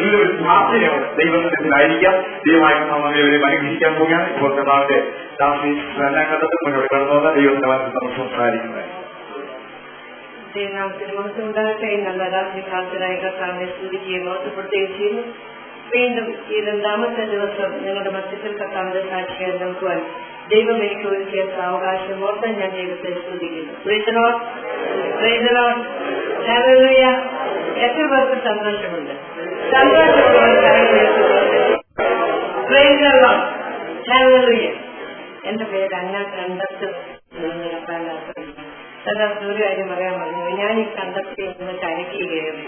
ഉള്ളിൽ ഒരു പ്രാർത്ഥനയുണ്ട് ദൈവത്തിനായിരിക്കാം ദൈവമായി നമ്മെ ഇവരെ അനുഗ്രഹിക്കാൻ പോവുകയാണ് ഇപ്പോൾ കർത്താവിന്റെ ദാസി എല്ലാം കണ്ടെത്തും മുന്നോട്ട് കടന്നു വന്ന ദൈവത്തിന്റെ വാർത്ത നമ്മൾ സംസാരിക്കുന്നത് ദൈവനാമത്തിന് മഹത്വം ഉണ്ടാകട്ടെ നല്ല രാത്രി കാലത്തിനായ കർത്താവിനെ സ്തുതിക്കുകയും മോശപ്പെടുത്തുകയും ചെയ്യുന്നു വീണ്ടും ഈ രണ്ടാമത്തെ ദിവസം നിങ്ങളുടെ മധ്യത്തിൽ കർത്താവിന്റെ സാക്ഷിയായി നൽകുവാൻ ദൈവം എനിക്ക് ഒരുക്കിയ അവകാശം ഓർത്താൻ ഞാൻ ദൈവത്തെ സ്തുതിക്കുന്നു പ്രീതനോ പ്രീതനോ എത്ര പേർക്ക് സന്തോഷമുണ്ട് സന്തോഷമുള്ള എന്റെ പേര് അന്ന കണ്ടെത്തും സദാ ഒരു കാര്യം പറയാൻ പറഞ്ഞു ഞാൻ ഈ കണ്ടെത്തി നിന്ന് കരയ്ക്കുകയാണ്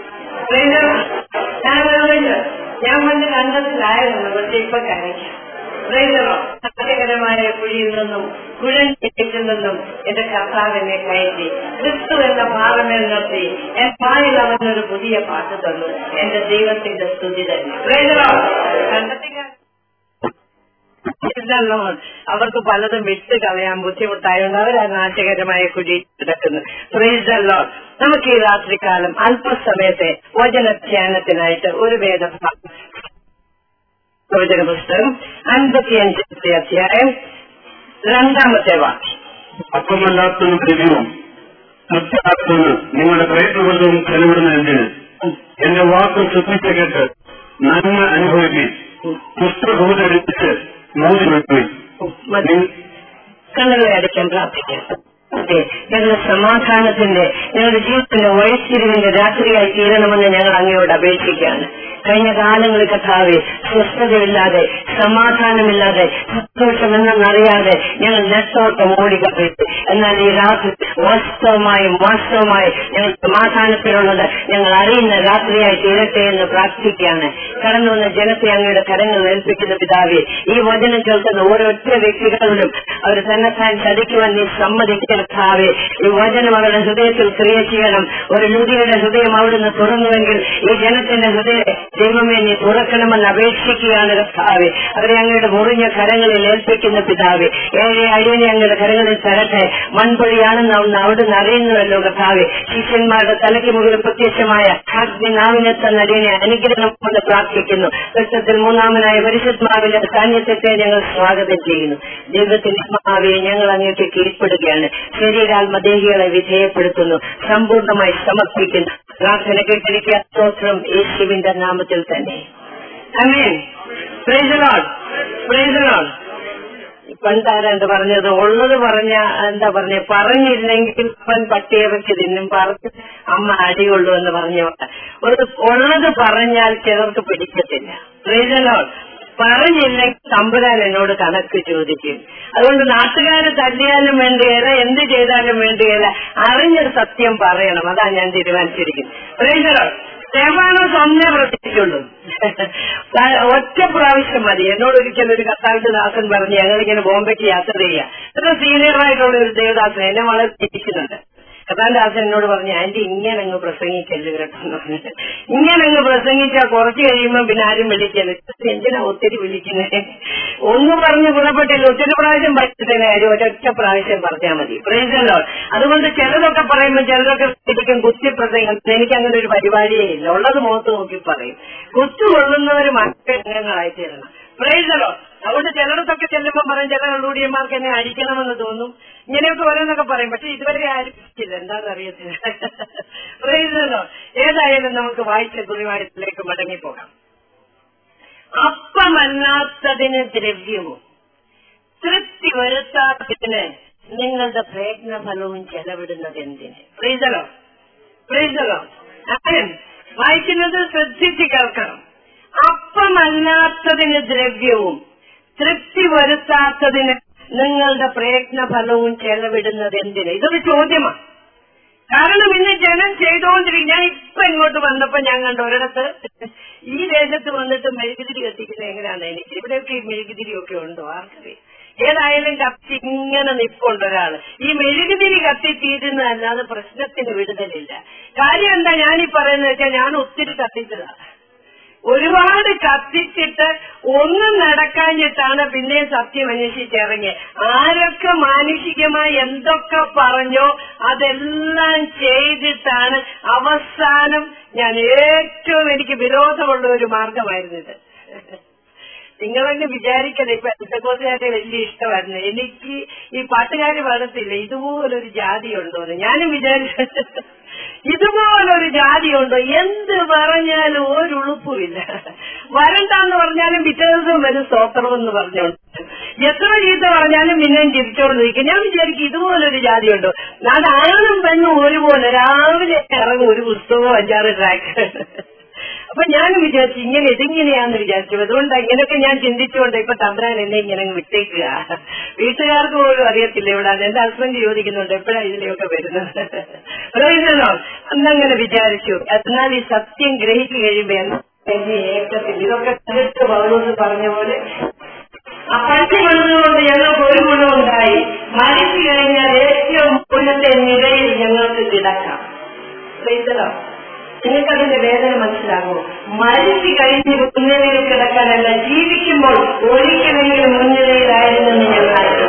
ഞാൻ പണ്ട് കണ്ടത്തിലായിരുന്നു പക്ഷെ ഇപ്പൊ കരയ്ക്കാം സത്യകരമായ കുഴിയിൽ നിന്നും കുഴഞ്ഞിൽ നിന്നും എന്റെ കർത്താവ് എന്നെ കയറ്റി ക്രിസ്തു എന്ന പാറമേൽ നിർത്തി എൻ പായിൽ അവനൊരു പുതിയ പാട്ട് തന്നു എന്റെ ദൈവത്തിന്റെ സ്തുതി തന്നെ കണ്ടെത്തിക്കാൻ ഇല്ലല്ലോ അവർക്ക് പലതും വിട്ട് കളയാൻ ബുദ്ധിമുട്ടായതുകൊണ്ട് അവർ ആ നാശകരമായ കുഴി കിടക്കുന്നു പ്രീസല്ലോ നമുക്ക് ഈ രാത്രികാലം അല്പസമയത്തെ വചനധ്യാനത്തിനായിട്ട് ഒരു വേദ പ്രവചന പുസ്തകം അൻപത്തിയഞ്ചാമത്തെ അധ്യായം രണ്ടാമത്തെ വാക്യം അപ്പമല്ലാത്തതും ദ്രവ്യവും തൃപ്തിയാക്കുന്നത് നിങ്ങളുടെ പ്രയത്നബന്ധവും ചെലവിടുന്ന എന്തിന് എന്റെ വാക്ക് ശ്രദ്ധിച്ച കേട്ട് നന്മ അനുഭവിക്കുകയും പുസ്തകഭൂതടിച്ച് മൂടി വെക്കുകയും കണ്ണുകളെ അടയ്ക്കാൻ പ്രാർത്ഥിക്കാം അതെ ഞങ്ങളുടെ സമാധാനത്തിന്റെ ഞങ്ങളുടെ ജീവിതത്തിന്റെ വഴിത്തിരിവിന്റെ രാത്രിയായി തീരണമെന്ന് ഞങ്ങൾ അങ്ങയോട് അപേക്ഷിക്കുകയാണ് കഴിഞ്ഞ കാലങ്ങളിൽ കഥാവെ സ്വസ്ഥതയില്ലാതെ സമാധാനമില്ലാതെ സന്തോഷമെന്നറിയാതെ ഞങ്ങൾ നെട്ടോട്ടം ഓടിക്കപ്പെട്ടു എന്നാൽ ഈ രാത്രി വാസ്തവമായും വാസ്തവമായും ഞങ്ങൾ സമാധാനത്തിലുള്ളത് ഞങ്ങൾ അറിയുന്ന രാത്രിയായി തീരട്ടെ എന്ന് പ്രാർത്ഥിക്കുകയാണ് കടന്നു വന്ന ജനത്തെ അങ്ങയുടെ കരങ്ങൾ ഏൽപ്പിക്കുന്ന പിതാവെ ഈ വചനം കേൾക്കുന്ന ഓരോറ്റ വ്യക്തികളിലും അവർ തന്നെത്താൻ ചതിക്കുവാൻ നീ സമ്മതിക്കുന്ന കർത്താവെ ഈ വചനം അവരുടെ ഹൃദയത്തിൽ ക്രിയ ചെയ്യണം ഒരു ലുതിയുടെ ഹൃദയം അവിടുന്ന് തുറന്നുവെങ്കിൽ ഈ ജനത്തിന്റെ ഹൃദയം ദൈവമേ നീ തുറക്കണമെന്ന് അപേക്ഷിക്കുകയാണ് കർത്താവെ അവരെ അങ്ങയുടെ മുറിഞ്ഞ കരങ്ങളിൽ ഏൽപ്പിക്കുന്ന പിതാവെ ഏഴ് അടിയനെ അങ്ങയുടെ കരങ്ങളിൽ തരട്ടെ മൺപൊഴിയാണെന്ന് അവിടുന്ന് അവിടുന്ന് അറിയുന്നുവല്ലോ കർത്താവെ ശിഷ്യന്മാരുടെ തലയ്ക്ക് മുകളിൽ പ്രത്യക്ഷമായ അഗ്നിനാവിനെ തന്ന അടിയനെ അനുഗ്രഹമെന്ന് പ്രാർത്ഥിക്കുന്നു രക്തത്തിൽ മൂന്നാമനായ പരിശുദ്ധാവിന്റെ സാന്നിധ്യത്തെ ഞങ്ങൾ സ്വാഗതം ചെയ്യുന്നു ദൈവത്തിന്റെ ആത്മാവെ ഞങ്ങൾ അങ്ങേക്ക് കീഴ്പ്പെടുകയാണ് ശരീരാത്മദേഹികളെ വിധേയപ്പെടുത്തുന്നു സമ്പൂർണ്ണമായി സമർപ്പിക്കുന്നു പ്രാർത്ഥന കേട്ടിരിക്കുക സ്തോത്രം യേശുവിന്റെ നാമത്തിൽ തന്നെ അമേൻ പ്രൈസലോൺ പ്രൈസലോൺ പണ്ടാരെന്ത് പറഞ്ഞത് ഉള്ളത് പറഞ്ഞ എന്താ പറഞ്ഞ പറഞ്ഞില്ലെങ്കിൽ അവൻ പട്ടിയിറക്കി തിന്നും പറഞ്ഞ് അമ്മ അടികൊള്ളൂ എന്ന് പറഞ്ഞു ഒരു ഉള്ളത് പറഞ്ഞാൽ ചിലർക്ക് പിടിക്കത്തില്ല പ്രൈസലോൺ പറഞ്ഞില്ലെങ്കിൽ തമ്പുരാൻ എന്നോട് കണക്ക് ചോദിക്കും അതുകൊണ്ട് നാട്ടുകാർ തല്ലിയാലും വേണ്ടിയല്ല എന്ത് ചെയ്താലും വേണ്ടിയല്ല അറിഞ്ഞൊരു സത്യം പറയണം അതാ ഞാൻ തീരുമാനിച്ചിരിക്കുന്നത് പ്രൈസലോ സ്റ്റെഫാനോസ് ഒന്നേ പ്രവർത്തിച്ചുള്ളൂ ഒറ്റ പ്രാവശ്യം മതി എന്നോട് ഒരിക്കലും ഒരു കത്താവിന്റെ ദാസൻ പറഞ്ഞ് ഞങ്ങളിങ്ങനെ ബോംബെക്ക് യാത്ര ചെയ്യുക അത്ര സീനിയർ ആയിട്ടുള്ള ഒരു ദേവദാസൻ എന്നെ വളരെ തിരിക്കുന്നുണ്ട് കഥാദാസൻ എന്നോട് പറഞ്ഞു ആന്റി ഇങ്ങനെ അങ്ങ് പ്രസംഗിക്കല്ലേ കേട്ടോ എന്ന് പറഞ്ഞിട്ട് ഇങ്ങനെ അങ്ങ് പ്രസംഗിച്ചാൽ കുറച്ച് കഴിയുമ്പോൾ പിന്നെ ആരും വിളിക്കല് എന്തിനാ ഒത്തിരി വിളിക്കുന്നത് ഒന്ന് പറഞ്ഞ് ഗുണപ്പെട്ടില്ല ഒത്തിരി പ്രാവശ്യം പഠിച്ചതിന് കാര്യം ഒരൊറ്റ പ്രാവശ്യം പറഞ്ഞാൽ മതി പ്രയോജനമല്ലോ അതുകൊണ്ട് ചിലതൊക്കെ പറയുമ്പോൾ ചിലതൊക്കെ ശരിക്കും കുത്തി പ്രസംഗം എനിക്ക് അങ്ങനെ ഒരു പരിപാടിയേ ഇല്ല ഉള്ളത് മുഖത്ത് നോക്കി പറയും കുത്തുകൊള്ളുന്നവർ മറ്റംഗങ്ങളായി തീരണം പ്രയോജനമല്ലോ അതുകൊണ്ട് ചിലടത്തൊക്കെ ചെല്ലുമ്പോൾ പറയും ചില കള്ളൂടിയന്മാർക്ക് എന്നെ അടിക്കണമെന്ന് തോന്നും ഇങ്ങനെയൊക്കെ ഓരോന്നൊക്കെ പറയും പക്ഷെ ഇതുവരെ ആരും ഇല്ല എന്താണെന്ന് അറിയത്തില്ല പറയുന്നല്ലോ ഏതായാലും നമുക്ക് വായിച്ച കുറിവായത്തിലേക്ക് മടങ്ങിപ്പോകാം അപ്പമല്ലാത്തതിന് ദ്രവ്യവും തൃപ്തി വരുത്താത്തതിന് നിങ്ങളുടെ പ്രയത്നഫലവും ചെലവിടുന്നത് എന്തിന് പ്രീതലോ പ്രീതലോ വായിക്കുന്നത് ശ്രദ്ധിച്ച് കേൾക്കണം അപ്പമല്ലാത്തതിന് ദ്രവ്യവും തൃപ്തി വരുത്താത്തതിന് നിങ്ങളുടെ പ്രയത്നഫലവും ചെലവിടുന്നത് എന്തിന് ഇതൊരു ചോദ്യമാണ് കാരണം ഇന്ന് ജനം ചെയ്തുകൊണ്ടിരിക്കും ഞാൻ ഇപ്പൊ ഇങ്ങോട്ട് വന്നപ്പോ ഞാൻ കണ്ട ഒരിടത്ത് ഈ ദേശത്ത് വന്നിട്ട് മെഴുകുതിരി കത്തിക്കുന്നത് എങ്ങനെയാണെന്ന് എനിക്ക് ഇവിടെയൊക്കെ ഈ മെഴുകുതിരിയൊക്കെ ഉണ്ടോ ആർക്കറിയാം ഏതായാലും കത്തി ഇങ്ങനെ നിപ്പുണ്ട് ഒരാള് ഈ മെഴുകുതിരി കത്തി തീരുന്നതല്ലാതെ പ്രശ്നത്തിന് വിടുതലില്ല കാര്യം എന്താ ഞാനീ പറയുന്നത് വെച്ചാൽ ഞാൻ ഒത്തിരി കത്തിച്ചതാണ് ഒരുപാട് കത്തിച്ചിട്ട് ഒന്നും നടക്കാഞ്ഞിട്ടാണ് പിന്നെ സത്യം അന്വേഷിച്ചിറങ്ങി ആരൊക്കെ മാനുഷികമായി എന്തൊക്കെ പറഞ്ഞോ അതെല്ലാം ചെയ്തിട്ടാണ് അവസാനം ഞാൻ ഏറ്റവും എനിക്ക് വിരോധമുള്ള ഒരു മാർഗമായിരുന്നു ഇത് നിങ്ങളെന്നെ വിചാരിക്കണേ ഇപ്പൊ എന്തൊക്കെ വലിയ ഇഷ്ടമായിരുന്നു എനിക്ക് ഈ പാട്ടുകാര് പാടത്തില്ല ഇതുപോലൊരു ജാതി ഉണ്ടോന്ന് ഞാനും വിചാരിച്ചു ഇതുപോലൊരു ജാതിയുണ്ടോ എന്ത് പറഞ്ഞാലും ഒരു ഉളുപ്പുമില്ല വരണ്ടെന്ന് പറഞ്ഞാലും പിറ്റേ ദിവസം വരും സ്തോത്രം എന്ന് പറഞ്ഞോണ്ട് എത്ര ചീത്ത പറഞ്ഞാലും പിന്നെയും ചിരിച്ചോണ്ട് നിൽക്കും ഞാൻ വിചാരിക്കും ഇതുപോലൊരു ജാതിയുണ്ടോ അത് ആണും പെണ്ണും ഒരുപോലെ രാവിലെ ഇറങ്ങും ഒരു പുസ്തകവും അഞ്ചാറ് ട്രാക്ക് അപ്പൊ ഞാൻ വിചാരിച്ചു ഇങ്ങനെ ഇതിങ്ങനെയാന്ന് വിചാരിച്ചു അതുകൊണ്ട് ഇങ്ങനെയൊക്കെ ഞാൻ ചിന്തിച്ചുകൊണ്ട് ഇപ്പൊ തമ്പ്രാൻ എന്നെ ഇങ്ങനെ അങ്ങ് വിട്ടേക്കുക വീട്ടുകാർക്ക് പോലും അറിയത്തില്ല ഇവിടെ എന്റെ ഹസ്ബൻഡ് ചോദിക്കുന്നുണ്ട് എപ്പോഴാ ഇതിലെയൊക്കെ വരുന്നത് പറയുന്നല്ലോ അന്നങ്ങനെ വിചാരിച്ചു എന്നാൽ ഈ സത്യം ഗ്രഹിച്ചു കഴിയുമ്പോ എന്നാ എനിക്ക് ഏക്കത്തില്ല ഇതൊക്കെ കണ്ടിട്ട് പൗലോസ് പറഞ്ഞ പോലെ ആ പട്ടി പണിതുകൊണ്ട് ഞങ്ങൾക്ക് ഒരു ഗുണമുണ്ടായി മരിച്ചു കഴിഞ്ഞാൽ ഏറ്റവും മുന്നത്തെ നിലയിൽ ഞങ്ങൾക്ക് കിടക്കാം പ്രീതലോ നിങ്ങൾക്കതിന്റെ വേദന മനസ്സിലാകുമോ മരിച്ചു കഴിഞ്ഞ് മുൻനിലയിൽ കിടക്കാനല്ല ജീവിക്കുമ്പോൾ ഒരിക്കലെങ്കിലും മുൻനിലയിലായിരുന്നെന്ന് ഞങ്ങൾ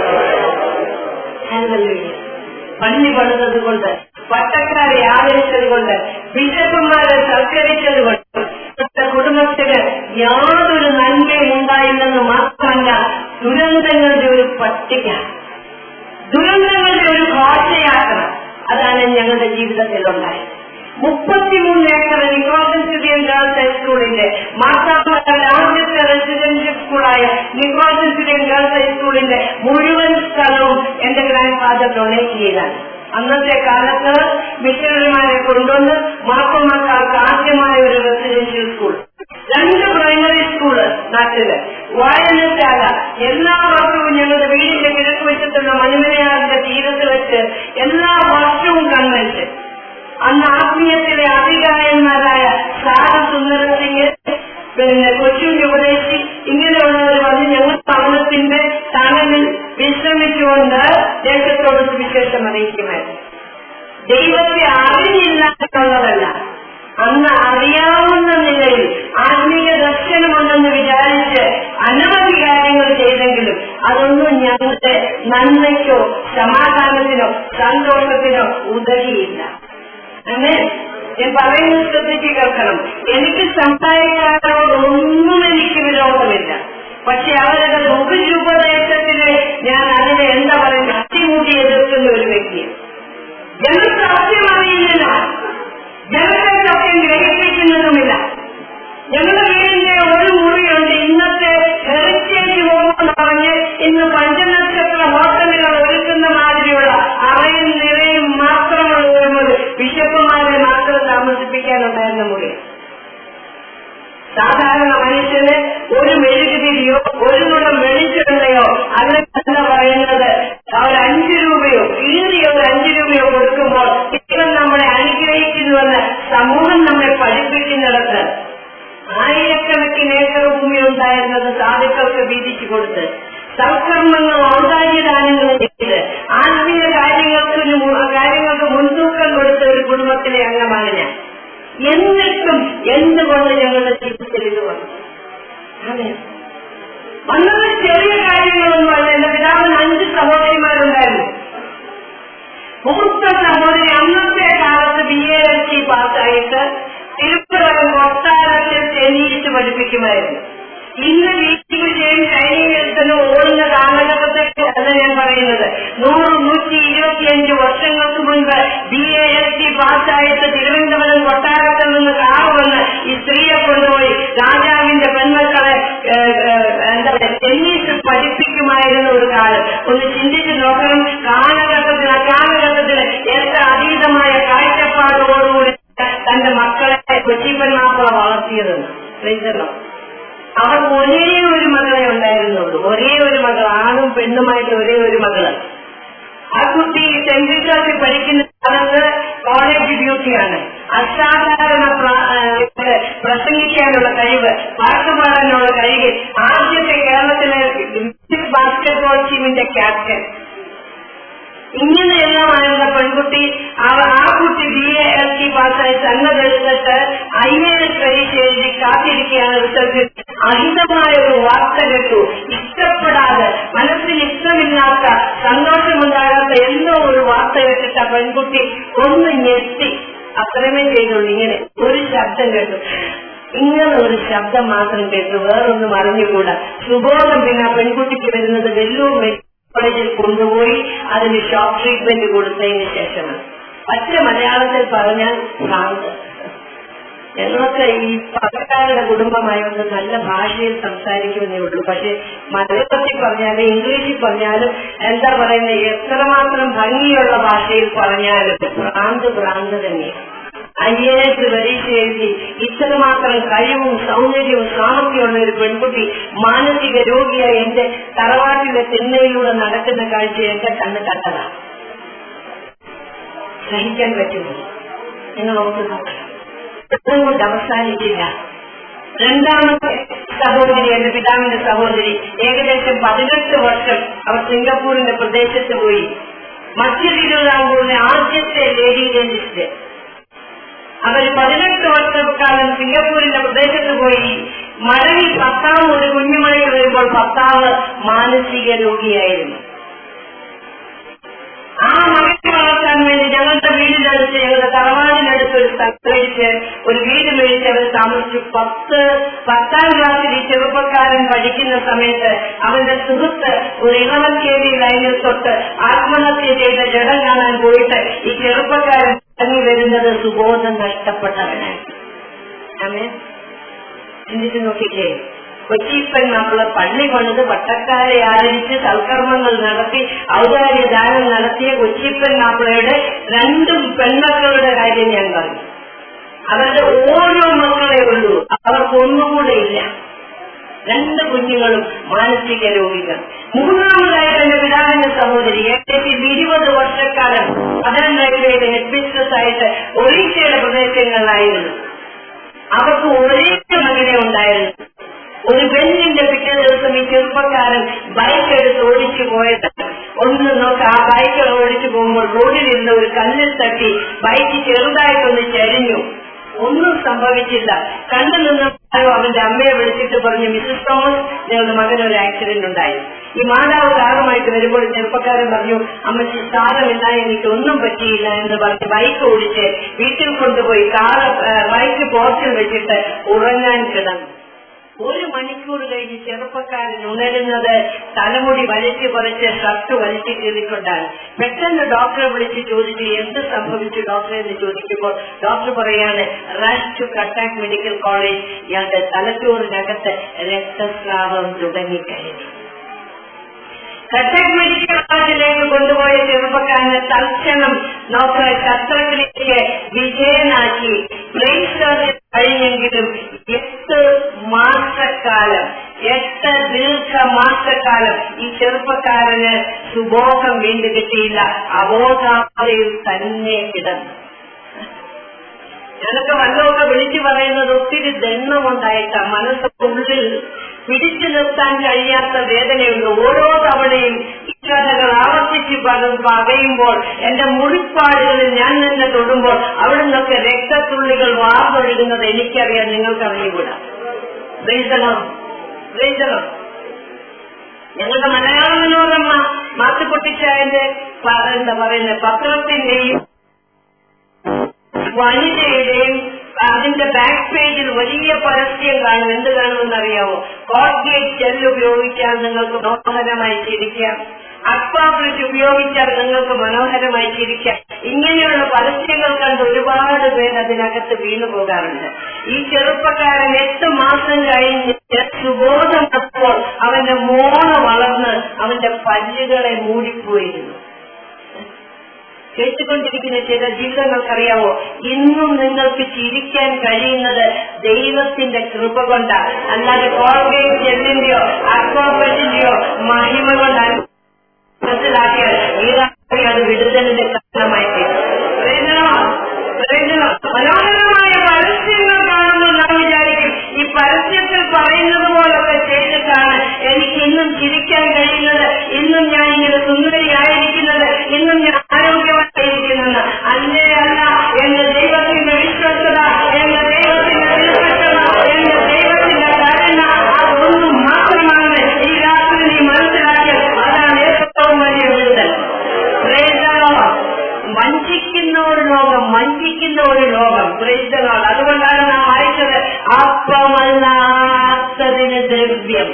പള്ളി പണിതത് കൊണ്ട് പട്ടക്കാരെ ആദരിച്ചത് കൊണ്ട് ബിഷപ്പുമാരെ സൽക്കരിച്ചത് കൊണ്ട് കുടുംബത്തിന് യാതൊരു നന്മയും ഉണ്ടായില്ലെന്ന് മാത്രമല്ല ദുരന്തങ്ങളുടെ ഒരു പട്ടിക ദുരന്തങ്ങളുടെ ഒരു ഘോഷയാത്ര അതാണ് ഞങ്ങളുടെ ജീവിതത്തിൽ ഉണ്ടായത് മുപ്പത്തിമൂന്ന് ഏക്കർ നിക്കോസൻ സിറ്റിയൻ ഗേൾസ് ഹൈസ്കൂളിന്റെ മാർത്താപ്പുറത്തെ ആദ്യത്തെ റെസിഡൻഷ്യൽ സ്കൂളായ നിക്കോസൻ സിറ്റിയൻ ഗേൾസ് ഹൈസ്കൂളിന്റെ മുഴുവൻ സ്ഥലവും എന്റെ ഗ്രാൻഡ് ഫാദർ ഡൊണേറ്റ് ചെയ്താണ് അന്നത്തെ കാലത്ത് മിഷണറിമാരെ കൊണ്ടുവന്ന് മാപ്പമാക്കാർക്ക് ആദ്യമായ ഒരു റെസിഡൻഷ്യൽ സ്കൂൾ രണ്ട് പ്രൈമറി സ്കൂള് നാട്ടില് വായനശാല എല്ലാ വർഷവും ഞങ്ങളുടെ വീടിന്റെ കിഴക്ക് വശത്തുള്ള മണിമലയാറിന്റെ തീരത്ത് വെച്ച് എല്ലാ വർഷവും കൺവെൻഷൻ അന്ന് ആത്മീയത്തിലെ അധികാരന്മാരായ സാര സുന്ദര സിംഗ് പിന്നെ കൊച്ചിൻ ഉപദേശി ഇങ്ങനെയുള്ളവർ വന്ന് ഞങ്ങൾ ഭവനത്തിന്റെ തണലിൽ വിശ്രമിച്ചുകൊണ്ട് ദേശത്തോട് സുവിശേഷം അറിയിക്കുമായിരുന്നു ദൈവത്തെ അറിഞ്ഞില്ല എന്നുള്ളതല്ല അന്ന് അറിയാവുന്ന നിലയിൽ ആത്മീയ ദർശനമുണ്ടെന്ന് വിചാരിച്ച് അനവധി കാര്യങ്ങൾ ചെയ്തെങ്കിലും അതൊന്നും ഞങ്ങളുടെ നന്മയ്ക്കോ സമാധാനത്തിനോ സന്തോഷത്തിനോ ഉതകിയില്ല അങ്ങനെ ഞാൻ പറയുന്നത് ശ്രദ്ധിച്ച് കേൾക്കണം എനിക്ക് സംസാരിക്കാരോടൊന്നും എനിക്ക് വിരോധമില്ല പക്ഷെ അവരുടെ ബഹുരൂപദേശത്തില് ഞാൻ അതിനെ എന്താ പറയുക അട്ടിമുട്ടി എതിർക്കുന്ന ഒരു വ്യക്തിയാണ് ജനങ്ങൾക്ക് സത്യം അറിയില്ല ജനത്തെ സത്യം ഗ്രഹിപ്പിക്കുന്നതുമില്ല ഞങ്ങളുടെ വീടിന്റെ ഒരു മുറിയുണ്ട് ഇന്നത്തെ ഹെറിറ്റേജ് ഹോം എന്ന് പറഞ്ഞ് ഇന്ന് പഞ്ചനക്ഷത്ര ഹോട്ടലുകൾ ഒരുക്കുന്ന മാതിരിയുള്ള അറയും നിറയും മാത്രമുള്ള ഒരു മുറി ബിഷപ്പുമാരെ മാത്രം താമസിപ്പിക്കാനുണ്ടായിരുന്ന മുറി സാധാരണ മനുഷ്യന് ഒരു മെഴുകുതിരിയോ ഒരു നുടം വെളിച്ചെണ്ണയോ അതിനല്ല പറയുന്നത് അവർ അഞ്ചു രൂപയോ കീറിയോ ഒരു അഞ്ചു രൂപയോ കൊടുക്കുമ്പോൾ ദൈവം നമ്മളെ അനുഗ്രഹിക്കുന്നുവെന്ന് സമൂഹം നമ്മെ പഠിപ്പിക്കുന്നിടത്ത് ആയിരക്കണക്കിന് ഏക്കർ ഭൂമി ഉണ്ടായിരുന്നത് സാധുക്കൾക്ക് വീതിച്ചു കൊടുത്ത് സൽക്കർമ്മങ്ങൾ ഔദാര്യദാനങ്ങൾ ചെയ്ത് ആത്മീയ കാര്യങ്ങൾക്ക് കാര്യങ്ങൾക്ക് മുൻതൂക്കം കൊടുത്ത ഒരു കുടുംബത്തിലെ അംഗമാണ് ഞാൻ എന്നിട്ടും എന്തുകൊണ്ട് ഞങ്ങളുടെ ജീവിതത്തിൽ ഇത് വന്നു അതെ വന്നത് ചെറിയ കാര്യങ്ങളൊന്നുമല്ല എന്റെ പിതാവിന് അഞ്ച് സഹോദരിമാരുണ്ടായിരുന്നു മൂത്ത സഹോദരി അന്നത്തെ കാലത്ത് ബി എ എൽ സി പാസ്സായിട്ട് തിരുപ്പുറം കൊട്ടാരത്തിൽ ടെന്നീസ് പഠിപ്പിക്കുമായിരുന്നു ഇന്ന് വീട്ടിൽ ചെയ്യും ട്രെയിനിങ് എടുത്തുന്ന ഓടുന്ന കാലഘട്ടത്തെ അല്ല ഞാൻ പറയുന്നത് നൂറ് നൂറ്റി ഇരുപത്തിയഞ്ച് വർഷങ്ങൾക്ക് മുൻപ് ബി എ എൽ സി പാസ്സായിട്ട് തിരുവനന്തപുരം കൊട്ടാരത്തിൽ നിന്ന് കാറ് വന്ന് ഈ സ്ത്രീയെ കൊണ്ടുപോയി രാജാവിന്റെ പെൺമക്കളെ എന്താ പറയുക ടെന്നീസ് പഠിപ്പിക്കുമായിരുന്ന ഒരു കാലം ഒന്ന് ചിന്തിച്ച് നോക്കണം കാലഘട്ടത്തിൽ ആ കാലഘട്ടത്തിൽ എത്ര അതീതമായ കാഴ്ചപ്പാടോടുകൂടി തന്റെ മക്കളെ കൊച്ചിപ്പൻ മാപ്പിള വളർത്തിയതെന്ന് ശ്രദ്ധിച്ചല്ലോ അവർക്ക് ഒരേ ഒരു മകളെ ഉണ്ടായിരുന്നുള്ളൂ ഒരേ ഒരു മകൾ ആണും പെണ്ണുമായിട്ട് ഒരേ ഒരു മകള് ആ കുട്ടി സെന്റ് ക്ലാസ്സിൽ പഠിക്കുന്ന കാലത്ത് കോളേജ് ഡ്യൂട്ടിയാണ് അസാധാരണ പ്രസംഗിക്കാനുള്ള കഴിവ് പാട്ട് പാടാനുള്ള കഴിവ് ആദ്യത്തെ കേരളത്തിലെ ബാസ്കറ്റ്ബോൾ ടീമിന്റെ ക്യാപ്റ്റൻ ഇങ്ങനെയെല്ലാമായിരുന്ന പെൺകുട്ടി അവ- ആ കുട്ടി ബി എ എൽ ടി പാസ്സായി സന്നദ്ധെടുത്തിട്ട് ഐ എ എസ് പരീക്ഷ എഴുതി കാത്തിരിക്കുകയാണ് റിസൾട്ടിൽ അഹിതമായ ഒരു വാർത്ത കേട്ടു ഇഷ്ടപ്പെടാതെ മനസ്സിന് ഇഷ്ടമില്ലാത്ത സന്തോഷമുണ്ടാകാത്ത എന്തോ ഒരു വാർത്ത കേട്ടിട്ട് ആ പെൺകുട്ടി ഒന്ന് ഞെട്ടി അത്രമേ ചെയ്തുള്ളൂ ഇങ്ങനെ ഒരു ശബ്ദം കേട്ടു ഇങ്ങനെ ഒരു ശബ്ദം മാത്രം കേട്ടു വേറൊന്നും അറിഞ്ഞുകൂടാ സുബോധം പിന്നെ ആ പെൺകുട്ടിക്ക് വരുന്നത് വെല്ലൂർ മെഡിക്കൽ കോളേജിൽ കൊണ്ടുപോയി അതിന് ഷോക്ക് ട്രീറ്റ്മെന്റ് കൊടുത്തതിന് ശേഷമാണ് പറ്റ മലയാളത്തിൽ പറഞ്ഞാൽ ഭ്രാന്ത് ഞങ്ങളൊക്കെ ഈ പണക്കാരുടെ കുടുംബമായതുകൊണ്ട് നല്ല ഭാഷയിൽ സംസാരിക്കുന്നേ ഉള്ളൂ പക്ഷെ മലയാളത്തിൽ പറഞ്ഞാലും ഇംഗ്ലീഷിൽ പറഞ്ഞാലും എന്താ പറയുന്നത് എത്രമാത്രം ഭംഗിയുള്ള ഭാഷയിൽ പറഞ്ഞാലും ഭ്രാന്ത് ഭ്രാന്ത് തന്നെയാണ് ഐ എ എസ് പരീക്ഷ എഴുതി ഇത്രമാത്രം കഴിവും സൗന്ദര്യവും സാമർഥ്യമുള്ള ഒരു പെൺകുട്ടി മാനസിക രോഗിയായി എന്റെ തറവാട്ടിലെ തിണ്ണയിലൂടെ നടക്കുന്ന കാഴ്ച എന്റെ കണ്ണ് കണ്ടതാണ് സഹിക്കാൻ പറ്റുന്നു നിങ്ങൾ ഓർത്ത് നോക്കണം അതുകൊണ്ട് അവസാനിക്കില്ല രണ്ടാമത്തെ സഹോദരി എന്റെ പിതാവിന്റെ സഹോദരി ഏകദേശം പതിനെട്ട് വർഷം അവർ സിംഗപ്പൂരിന്റെ പ്രദേശത്ത് പോയി മധ്യ തിരുവിതാംകൂറിലെ ആദ്യത്തെ ലേഡി ഡെന്റിസ്റ്റ് അവർ പതിനെട്ട് വർഷക്കാലം സിംഗപ്പൂരിന്റെ പ്രദേശത്ത് പോയി മഴവിൽ ഭർത്താവ് ഒരു കുഞ്ഞുമഴയിൽ വരുമ്പോൾ ഭർത്താവ് മാനസിക രോഗിയായിരുന്നു ആ മകനെ വളർത്താൻ വേണ്ടി ഞങ്ങളുടെ വീടിനടുത്ത് ഞങ്ങളുടെ തറവാടിനടുത്ത് ഒരു സ്ഥലം മേടിച്ച് ഒരു വീട് മേടിച്ച് അവർ താമസിച്ചു പത്ത് പത്താം ക്ലാസ്സിൽ ഈ ചെറുപ്പക്കാരൻ പഠിക്കുന്ന സമയത്ത് അവന്റെ സുഹൃത്ത് ഒരു ഇളവക്കേരി ലൈനിൽ തൊട്ട് ആത്മഹത്യ ചെയ്ത ജഡം കാണാൻ പോയിട്ട് ഈ ചെറുപ്പക്കാരൻ ഇറങ്ങി വരുന്നത് സുബോധം നഷ്ടപ്പെട്ടവനായി ആമേ ചിന്തിച്ചു നോക്കിക്കേ കൊച്ചിപ്പൻ നമ്മള് പള്ളി പണിത് പട്ടക്കാരെ ആദരിച്ച് സൽക്കർമ്മങ്ങൾ നടത്തി ഔദാര്യ ദാനം നടത്തിയ കൊച്ചിപ്പൻ മാപ്പിളയുടെ രണ്ടും പെൺമക്കളുടെ കാര്യം ഞാൻ പറഞ്ഞു അവരുടെ ഓരോ മക്കളെ ഉള്ളൂ അവർക്ക് ഒന്നുകൂടെ ഇല്ല രണ്ട് കുഞ്ഞുങ്ങളും മാനസിക രോഗികൾ മൂന്നാമതായിട്ട് എന്റെ പിതാവിന്റെ സഹോദരി ഏകദേശം ഇരുപത് വർഷക്കാലം പതനം റെയിൽവേയുടെ ഹെഡ് ബിസിനസ് ആയിട്ട് ഒറീസയുടെ പ്രദേശങ്ങളിലായിരുന്നു അവർക്ക് ഒരേ മകനെ ഉണ്ടായിരുന്നു ഒരു ബെഞ്ചിന്റെ പിറ്റേ ദിവസം ഈ ചെറുപ്പക്കാരൻ ബൈക്ക് എടുത്ത് ഓടിച്ചു പോയത് ഒന്ന് നോക്ക് ആ ബൈക്ക് ഓടിച്ചു പോകുമ്പോൾ റോഡിലിരുന്ന ഒരു കല്ലിൽ തട്ടി ബൈക്ക് ചെറുതായിട്ടൊന്ന് ചരിഞ്ഞു ഒന്നും സംഭവിച്ചില്ല കണ്ടു നിന്ന് ആരോ അവന്റെ അമ്മയെ വിളിച്ചിട്ട് പറഞ്ഞു മിസ്സസ് തോമസ് ഞങ്ങളുടെ മകന് ഒരു ആക്സിഡന്റ് ഉണ്ടായി ഈ മാതാവ് കാറുമായിട്ട് വരുമ്പോൾ ചെറുപ്പക്കാരൻ പറഞ്ഞു അമ്മച്ചി സാരമില്ല എനിക്ക് ഒന്നും പറ്റിയില്ല എന്ന് പറഞ്ഞ് ബൈക്ക് ഓടിച്ച് വീട്ടിൽ കൊണ്ടുപോയി കാറ് ബൈക്ക് പോർച്ചിൽ വെച്ചിട്ട് ഉറങ്ങാൻ കിടന്നു ഒരു മണിക്കൂർ കഴിഞ്ഞ് ചെറുപ്പക്കാരൻ ഉണരുന്നത് തലമുടി വലിച്ചു പറിച്ച് ഷർട്ട് വലിച്ചു കീറിക്കൊണ്ടാണ് പെട്ടെന്ന് ഡോക്ടറെ വിളിച്ച് ചോദിച്ചു എന്ത് സംഭവിച്ചു ഡോക്ടറെ എന്ന് ചോദിക്കുമ്പോൾ ഡോക്ടർ പറയാണ് rush to Cuttack medical college ഇയാളുടെ തലച്ചോറിനകത്ത് രക്തസ്രാവം തുടങ്ങിക്കഴിഞ്ഞു കട്ടക് മെഡിക്കൽ കോളേജിലേക്ക് കൊണ്ടുപോയ ചെറുപ്പക്കാരനെ തൽക്ഷണം നോക്ക് ശസ്ത്രക്രിയയ്ക്ക് വിജയനാക്കി ബ്രെയിൻ സർജറി കഴിഞ്ഞെങ്കിലും എട്ട് മാസക്കാലം എട്ട് ദീർഘ മാസക്കാലം ഈ ചെറുപ്പക്കാരന് സുബോധം വീണ്ടു കിട്ടിയില്ല അബോധാവസ്ഥയിൽ തന്നെ കിടന്നു ഞാനൊക്കെ വല്ലതൊക്കെ വിളിച്ചു പറയുന്നത് ഒത്തിരി ദണ്ണമുണ്ടായിട്ട മനസ്സുള്ളിൽ പിടിച്ചു നിർത്താൻ കഴിയാത്ത വേദനയുണ്ട് ഓരോ തവണയും ഈ കഥകൾ ആവർത്തിച്ച് പക- പകയുമ്പോൾ എന്റെ മുറിപ്പാടുകളിൽ ഞാൻ തന്നെ തൊടുമ്പോൾ അവിടെ നിന്നൊക്കെ രക്തത്തുള്ളികൾ വാർന്നൊഴുകുന്നത് എനിക്കറിയാം നിങ്ങൾക്കറിയൂടാ റീസണോ റീസണോ ഞങ്ങളുടെ മലയാള മനോരമ മാത്തുപ്പൊട്ടിച്ചായന്റെ പ- എന്താ പറയുന്ന പത്രത്തിന്റെയും വനിതയുടെയും അതിന്റെ ബാക്ക് പേജിൽ വലിയ പരസ്യം കാണും എന്ത് കാണുമെന്ന് അറിയാമോ കോൾഗേറ്റ് ജെൽ ഉപയോഗിച്ചാൽ നിങ്ങൾക്ക് മനോഹരമായി ചിരിക്കാം അക്വാബ്രിഡ്ജ് ഉപയോഗിച്ചാൽ നിങ്ങൾക്ക് മനോഹരമായി ചിരിക്കാം ഇങ്ങനെയുള്ള പരസ്യങ്ങൾ കണ്ട് ഒരുപാട് പേര് അതിനകത്ത് വീണു പോകാറുണ്ട് ഈ ചെറുപ്പക്കാരൻ എട്ട് മാസം കഴിഞ്ഞ് സുബോധം വന്നപ്പോൾ അവന്റെ മോണ വളർന്ന് അവന്റെ പല്ലുകളെ മൂടിപ്പോയിരുന്നു കേട്ടുകൊണ്ടിരിക്കുന്ന ചില ജീവിതങ്ങൾക്കറിയാവോ ഇന്നും നിങ്ങൾക്ക് ചിരിക്കാൻ കഴിയുന്നത് ദൈവത്തിന്റെ കൃപ കൊണ്ടാണ് അല്ലാതെ കോൾഗേറ്റ് ജെല്ലിന്റെയോ അക്വാബറ്റിന്റെയോ മഹിമ കൊണ്ടാണ് മനസ്സിലാക്കിയാൽ ഈരാക്കി അത് വിടുതലിന്റെ കാരണമായി തീരും. പ്രയോജനമോ? പ്രയോജനം. മനോഹരമായ പരസ്യങ്ങൾ കാണുമ്പോൾ നാം വിചാരിക്കും ഈ പരസ്യത്തിൽ പറയുന്നത് പോലൊക്കെ ചെയ്തിട്ടാണ് എനിക്ക് ഇന്നും ചിരിക്കാൻ കഴിയുന്നത് ഇന്നും ഞാൻ ഇങ്ങനെ സുന്ദരിയായിരിക്കുന്നത് ഇന്നും ഞാൻ ദ്രവ്യം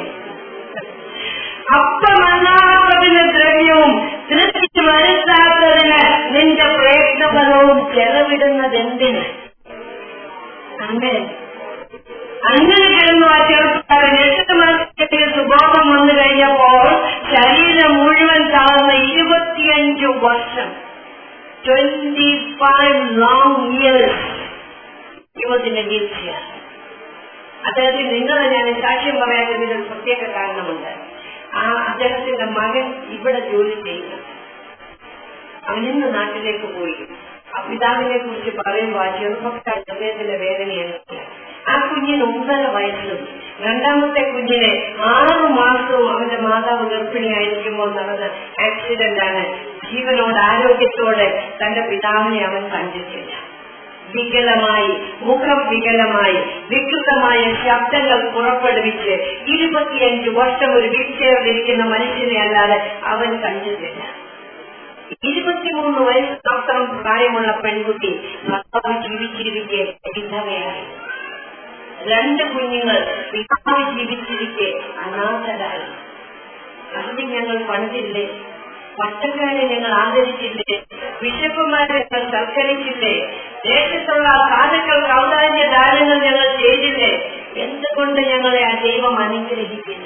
അപ്പമല്ലാത്തതിന് ദ്രവ്യവും തൃപ്തി വരുത്താത്തതിന് നിന്റെ പ്രയത്നഫലവും ചെലവിടുന്നത് എന്തിന് അങ്ങനെ അങ്ങനെ കിടന്നു ആ ചെറുപ്പക്കാരൻ എട്ട് മാസത്തിൽ സുബോധം വന്നു കഴിഞ്ഞപ്പോൾ ശരീരം മുഴുവൻ താഴ്ന്ന ഇരുപത്തിയഞ്ചു വർഷം ട്വന്റി ഫൈവ് ലോങ് ഇയേഴ്സ് യുവതിന്റെ വീഴ്ച അദ്ദേഹത്തിന് നിങ്ങളെ ഞാൻ സാക്ഷ്യം പറയാത്തതിന് ഒരു പ്രത്യേക കാരണമുണ്ട് ആ അദ്ദേഹത്തിന്റെ മകൻ ഇവിടെ ജോലി ചെയ്യുന്നു അവൻ ഇന്ന് നാട്ടിലേക്ക് പോയി ആ പിതാവിനെ കുറിച്ച് പറയുമ്പോൾ ആ ചെറുപ്പക്കാരൻ അദ്ദേഹത്തിന്റെ വേദനയാണ് ആ കുഞ്ഞിന് ഒന്നര വയസ്സും രണ്ടാമത്തെ കുഞ്ഞിനെ ആറു മാസവും അവന്റെ മാതാവ് ഗർഭിണിയായിരിക്കുമ്പോൾ നടന്ന ആക്സിഡന്റ് ആണ് ജീവനോട് ആരോഗ്യത്തോടെ തന്റെ പിതാവിനെ അവൻ കണ്ടിട്ടില്ല വികലമായി മുഖം വികലമായി വികൃതമായ ശബ്ദങ്ങൾ പുറപ്പെടുവിച്ച് ഇരുപത്തിയഞ്ച് വർഷം ഒരു വീൽചെയറിലിരിക്കുന്ന മനുഷ്യനെ അല്ലാതെ അവൻ കണ്ടിട്ടില്ല ഇരുപത്തിമൂന്ന് വയസ്സ് മാത്രം പ്രായമുള്ള പെൺകുട്ടി ഭർത്താവ് ജീവിച്ചിരിക്കെ വിധവയായി രണ്ട് കുഞ്ഞുങ്ങൾ പിതാവ് ജീവിച്ചിരിക്കെ അനാഥരായി അതിന് ഞങ്ങൾ പണിതില്ലേ പട്ടക്കാരെ ഞങ്ങൾ ആദരിച്ചില്ലേ ബിഷപ്പുമാരെ ഞങ്ങൾ സൽക്കരിച്ചില്ലേ ദേശത്തുള്ള സാധുക്കൾ ഔദാര്യ ദാനങ്ങൾ ഞങ്ങൾ ചെയ്തില്ലേ എന്തുകൊണ്ട് ഞങ്ങളെ ആ ദൈവം അനുഗ്രഹിക്കില്ല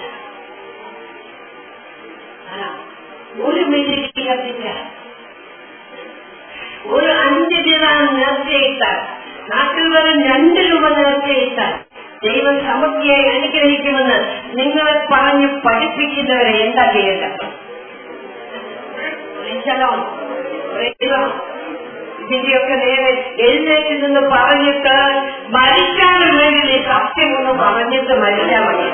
ആ, ഒരു മിനിറ്റ് കത്തില്ല ഒരു അഞ്ച് ദിനം നേർച്ചയിട്ടാൽ നാട്ടിൽ വെറും രണ്ട് രൂപ നേർച്ചയിട്ടാൽ ദൈവം സമൃദ്ധിയായി അനുഗ്രഹിക്കുമെന്ന് നിങ്ങളെ പറഞ്ഞ് പഠിപ്പിക്കുന്നവരെ എന്താ ചെയ്യേണ്ടത് പ്രൈസലോൺ. പ്രൈസലോൺ. ഇതിന്റെയൊക്കെ നേരെ എഴുന്നേറ്റ് നിന്ന് പറഞ്ഞിട്ട് മരിക്കാനും വേണ്ടി നീ സത്യം ഒന്ന് പറഞ്ഞിട്ട് മരിച്ചാൽ മതി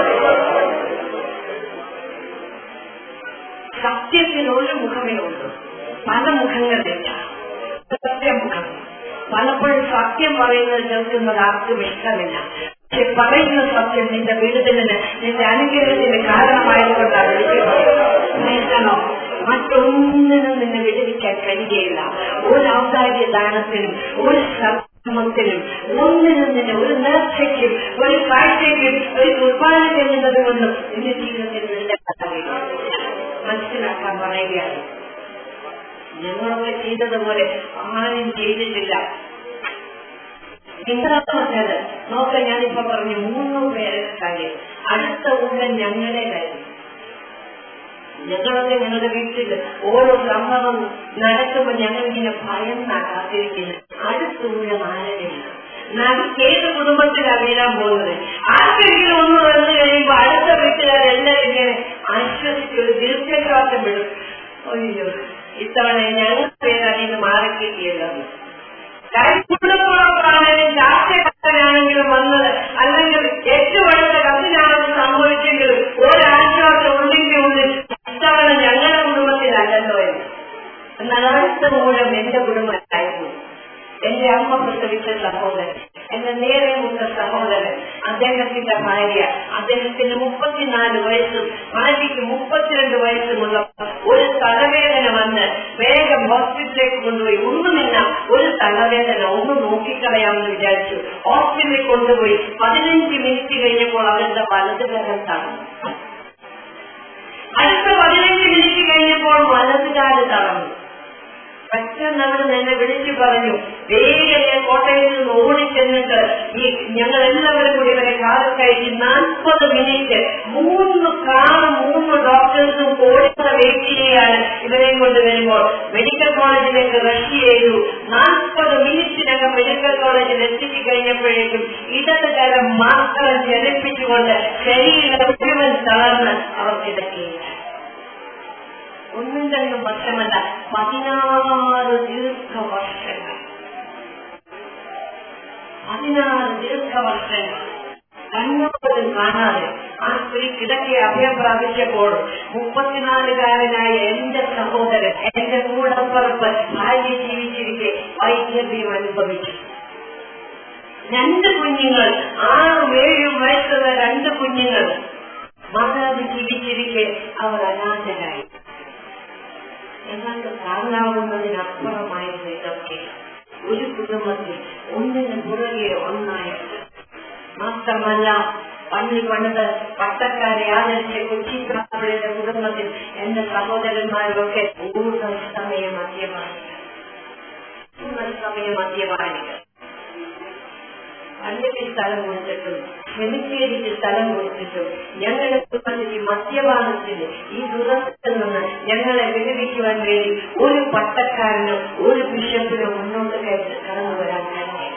സത്യത്തിന് ഒരു മുഖമേ ഉള്ളൂ പല മുഖങ്ങളില്ല സത്യമുഖം പലപ്പോഴും സത്യം പറയുന്നത് കേൾക്കുന്നത് ആർക്കും ഇഷ്ടമില്ല പക്ഷെ പറയുന്ന സത്യം നിന്റെ വിടുതലിന് നിന്റെ അനുഗ്രഹത്തിന് കാരണമായതുകൊണ്ടാണ് വിളിക്കുന്നത് മറ്റൊന്നിനും നിന്നെ വിടുവിക്കാൻ കഴിയുകയില്ല ഒരു ഔദാര്യ ദാനത്തിനും ഒരു ശ്രമത്തിനും ഒന്നിനും നിന്നെ ഒരു നേർച്ചയ്ക്കും ഒരു കാഴ്ചയ്ക്കും ഒരു കുർബാന ചെയ്യുന്നത് കൊണ്ടും നിന്റെ ജീവിതത്തിൽ വിടുതലാകില്ല മനസ്സിലാക്കാൻ പറയുകയാണ് ഞങ്ങളൊക്കെ ചെയ്തതുപോലെ ആരും ചെയ്തിട്ടില്ല നിങ്ങളത് നോക്ക ഞാനിപ്പോ പറഞ്ഞു മൂന്ന് പേരെ കാര്യം അടുത്ത ഊഴം ഞങ്ങളെ കാര്യം ഞങ്ങളൊക്കെ ഞങ്ങളുടെ വീട്ടിൽ ഓരോ സംഭവം നടക്കുമ്പോൾ ഞങ്ങൾ ഇങ്ങനെ ഭയന്നാണ് കാത്തിരിക്കുന്നത് അടുത്ത ഊഴം ആരുടെയാണ് നടുക്ക് ഏത് കുടുംബത്തിലാണ് വീഴാൻ പോകുന്നത് ആർക്കെങ്കിലും ഒന്ന് വന്നു കഴിയുമ്പോൾ അടുത്ത വീട്ടുകാരെല്ലാവരും ഇങ്ങനെ ആശ്വസിച്ച് ഒരു ദീർഘശ്വാസം വിടും അയ്യോ ഇത്തവണ ഞങ്ങൾ പേരാണ് ഇന്ന് മാറിക്കിട്ടിയല്ലോ കുടുംബങ്ങളൊക്കെയാണെങ്കിലും രാഷ്ട്രീയക്കാരനാണെങ്കിലും വന്നത് അല്ലെങ്കിൽ ഏറ്റവും അടുത്ത കസിനാണെന്ന് സംഭവിച്ചെങ്കിലും ഒരാശ്വാസം ഉള്ളിന്റെ ഉള്ളിൽ ഇത്തവണ ഞങ്ങളുടെ കുടുംബത്തിലല്ലല്ലോ എന്ന് എന്നാൽ അടുത്ത മൂലം എന്റെ കുടുംബത്തിലായിരുന്നു എന്റെ അമ്മ പ്രസവിച്ച സഹോദരൻ എന്റെ നേരെ മുത്ത സഹോദരൻ അദ്ദേഹത്തിന്റെ ഭാര്യ അദ്ദേഹത്തിന് മുപ്പത്തിനാല് വയസ്സും ഭാര്യയ്ക്ക് മുപ്പത്തിരണ്ട് വയസ്സുമുള്ള ഒരു തലവേദന വന്ന് വേഗം ഹോസ്പിറ്റലിലേക്ക് കൊണ്ടുപോയി ഒന്നുമില്ല ഒരു തലവേദന ഒന്ന് നോക്കിക്കളയാമെന്ന് വിചാരിച്ചു ഹോസ്പിറ്റലിൽ കൊണ്ടുപോയി പതിനഞ്ച് മിനിറ്റ് കഴിഞ്ഞപ്പോൾ അവരുടെ വലത് തളർന്നു അടുത്ത പതിനഞ്ച് മിനിറ്റ് കഴിഞ്ഞപ്പോൾ വലതുകാല് തളർന്നു പെട്ടെന്ന് അവിടെ എന്നെ വിളിച്ചു പറഞ്ഞു വേഗം കോട്ടയത്തിൽ നിന്ന് ഓടിച്ചെന്നിട്ട് ഈ ഞങ്ങൾ എല്ലാവരും കൂടി ഇവരെ കാറിൽ കയറ്റി നാൽപ്പത് മിനിറ്റ് മൂന്ന് കാറ് മൂന്ന് ഡോക്ടേഴ്സും ഓടുന്ന വെയിറ്റ് ചെയ്യാണ് ഇവരെയും കൊണ്ട് വരുമ്പോൾ മെഡിക്കൽ കോളേജിലേക്ക് റഷ് ചെയ്തു നാൽപ്പത് മിനിറ്റിനകം മെഡിക്കൽ കോളേജിൽ എത്തിച്ചു കഴിഞ്ഞപ്പോഴേക്കും ഇടത് കാലം മാത്രം ജനിപ്പിച്ചുകൊണ്ട് ശരീരം മുഴുവൻ തളർന്ന് അവർ കിടക്കുകയാണ് ഒന്നും രണ്ടും വർഷമല്ല പതിനാറ് ദീർഘവർഷങ്ങൾ പതിനാറ് ദീർഘവർഷങ്ങൾ കണ്ണോടും കാണാതെ ആ സ്ത്രീ കിടക്കെ അഭയം പ്രാപിച്ചപ്പോൾ മുപ്പത്തിനാലുകാരനായ എന്റെ സഹോദരൻ എന്റെ കൂടപ്പുറപ്പ് ഭാര്യ ജീവിച്ചിരിക്കെ വൈദ്യതയും അനുഭവിച്ചു രണ്ട് കുഞ്ഞുങ്ങൾ ആറും ഏഴും വയസ്സുള്ള രണ്ട് കുഞ്ഞുങ്ങൾ മാതാവ് ജീവിച്ചിരിക്കെ അവർ അനാഥരായി ഞങ്ങൾക്ക് താങ്ങാവുന്നതിനപ്പുറമായിരുന്നു ഇതൊക്കെ ഒരു കുടുംബത്തിൽ ഒന്നിന് പുറകെ ഒന്നായി മാത്രമല്ല പള്ളി പണിത് പട്ടക്കാരെ ആദരിച്ച കൊച്ചി കാപ്പുഴയുടെ കുടുംബത്തിൽ എന്റെ സഹോദരന്മാരൊക്കെ പൂർണ്ണ സമയ മദ്യപാനികൾ പൂർണ്ണ സമയ മദ്യപാനികൾ പള്ളിക്ക് സ്ഥലം കൊടുത്തിട്ടും സെമിത്തേരിക്ക് സ്ഥലം കൊടുത്തിട്ടും ഞങ്ങളുടെ കുടുംബത്തിൽ ഈ മദ്യപാനത്തിന് ഈ ദുരന്തത്തിൽ നിന്ന് ഞങ്ങളെ വിടുവിക്കുവാൻ വേണ്ടി ഒരു പട്ടക്കാരനോ ഒരു ബിഷപ്പിനോ മുന്നോട്ട് കയറ്റി കടന്നു വരാൻ കഴിഞ്ഞില്ല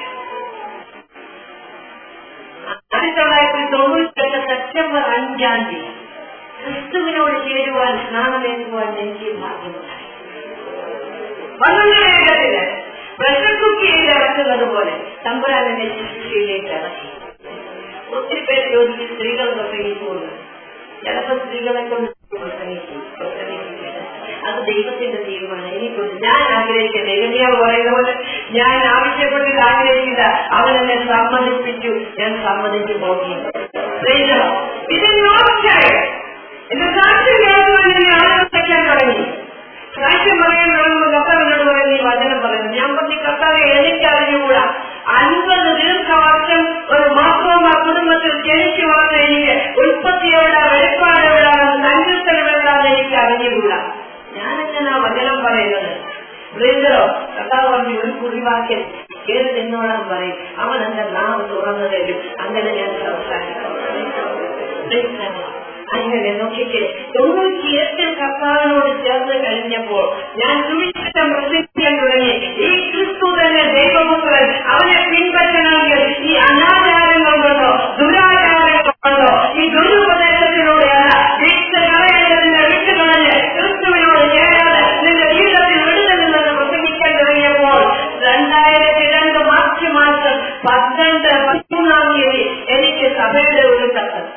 ആയിരത്തി തൊള്ളായിരത്തി തൊണ്ണൂറ്റെട്ട് സെപ്റ്റംബർ അഞ്ചാം തീയതി ക്രിസ്തുവിനോട് ചേരുവാൻ സ്നാനമേറ്റുവാൻ എനിക്ക് ഭാഗ്യമുണ്ടായി വളരെ വേഗത്തില് പ്രഷർ കുക്കിയിൽ ഇറക്കുന്നത് പോലെ തമ്പുരാൻ എന്നെ ശുശ്രൂഷയിലേക്ക് ഇറക്കി ഒത്തിരി പേര് ചോദിക്കും സ്ത്രീകൾ പ്രസംഗിക്കുമെന്ന് ചിലപ്പോൾ സ്ത്രീകളെ കൊണ്ട് പ്രസംഗിക്കും പ്രസംഗിക്കില്ല അത് ദൈവത്തിന്റെ തീരുമാനം എനിക്കൊണ്ട് ഞാൻ ആഗ്രഹിക്കുന്ന എങ്ങനെയാണ് പറയുന്ന പോലെ ഞാൻ ആവശ്യപ്പെട്ടിട്ട് ആഗ്രഹിക്കില്ല അവനെന്നെ സമ്മതിപ്പിച്ചു ഞാൻ സമ്മതിച്ചു പോകി ഇത് നോക്കായി എന്റെ സാക്ഷ്യം കേൾക്കുവാൻ എന്നെ ആലോചിക്കാൻ തുടങ്ങി സാക്ഷ്യം പറയാൻ തുടങ്ങുമ്പോൾ കർത്താവിനോട് പറയുന്ന ഈ വചനം പറയുന്നു ഞാൻ പറഞ്ഞു കർത്താവ് എനിക്കറിഞ്ഞുകൂടാ അൻപത് ദീർഘവർഷം ഒരു മാസവും ആ കുടുംബത്തിൽ ജനിച്ചു വളർന്ന എനിക്ക് ഉൽപ്പത്തിയോടെ വെളിപ്പാടോടാണ് സങ്കീർത്തനമെന്താന്ന് എനിക്ക് അറിഞ്ഞുകൂടാ ഞാനെങ്ങനെ ആ വചനം പറയുന്നത് ബ്രേന്തറോ കർത്താവ് പറഞ്ഞു ഒരു കുടിവാക്യം കേറി നിന്നോടാൻ പറയും അവൻ എന്റെ നാം തുറന്നു തരും അങ്ങനെ ഞാൻ സംസാരിക്കാം അങ്ങനെ നോക്കിക്കേ തൊണ്ണൂറ്റിയെട്ടിൽ കർത്താവിനോട് ചേർന്ന് കഴിഞ്ഞപ്പോൾ ഞാൻ സുവിശേഷം പ്രസിദ്ധിക്കാൻ തുടങ്ങി ഈ ക്രിസ്തു തന്നെ ദൈവപുത്രൻ അവനെ പിൻപറ്റണമെങ്കിൽ ഈ അനാചാരങ്ങൾ കൊണ്ടോ ദുരാചാരങ്ങൾ കൊണ്ടോ ഈ ദുരുപദേശത്തിലൂടെയല്ല വിട്ട് കളയേണ്ടതിന്റെ വിട്ട് കളഞ്ഞ് ക്രിസ്തുവിനോട് ചേരാതെ നിന്റെ ജീവിതത്തിൽ വിടുതലെന്ന് പ്രസംഗിക്കാൻ തുടങ്ങിയപ്പോൾ രണ്ടായിരത്തി രണ്ട് മാർച്ച് മാസം പന്ത്രണ്ട് പതിമൂന്നാം തീയതി എനിക്ക് സഭയുടെ ഒരു കത്ത്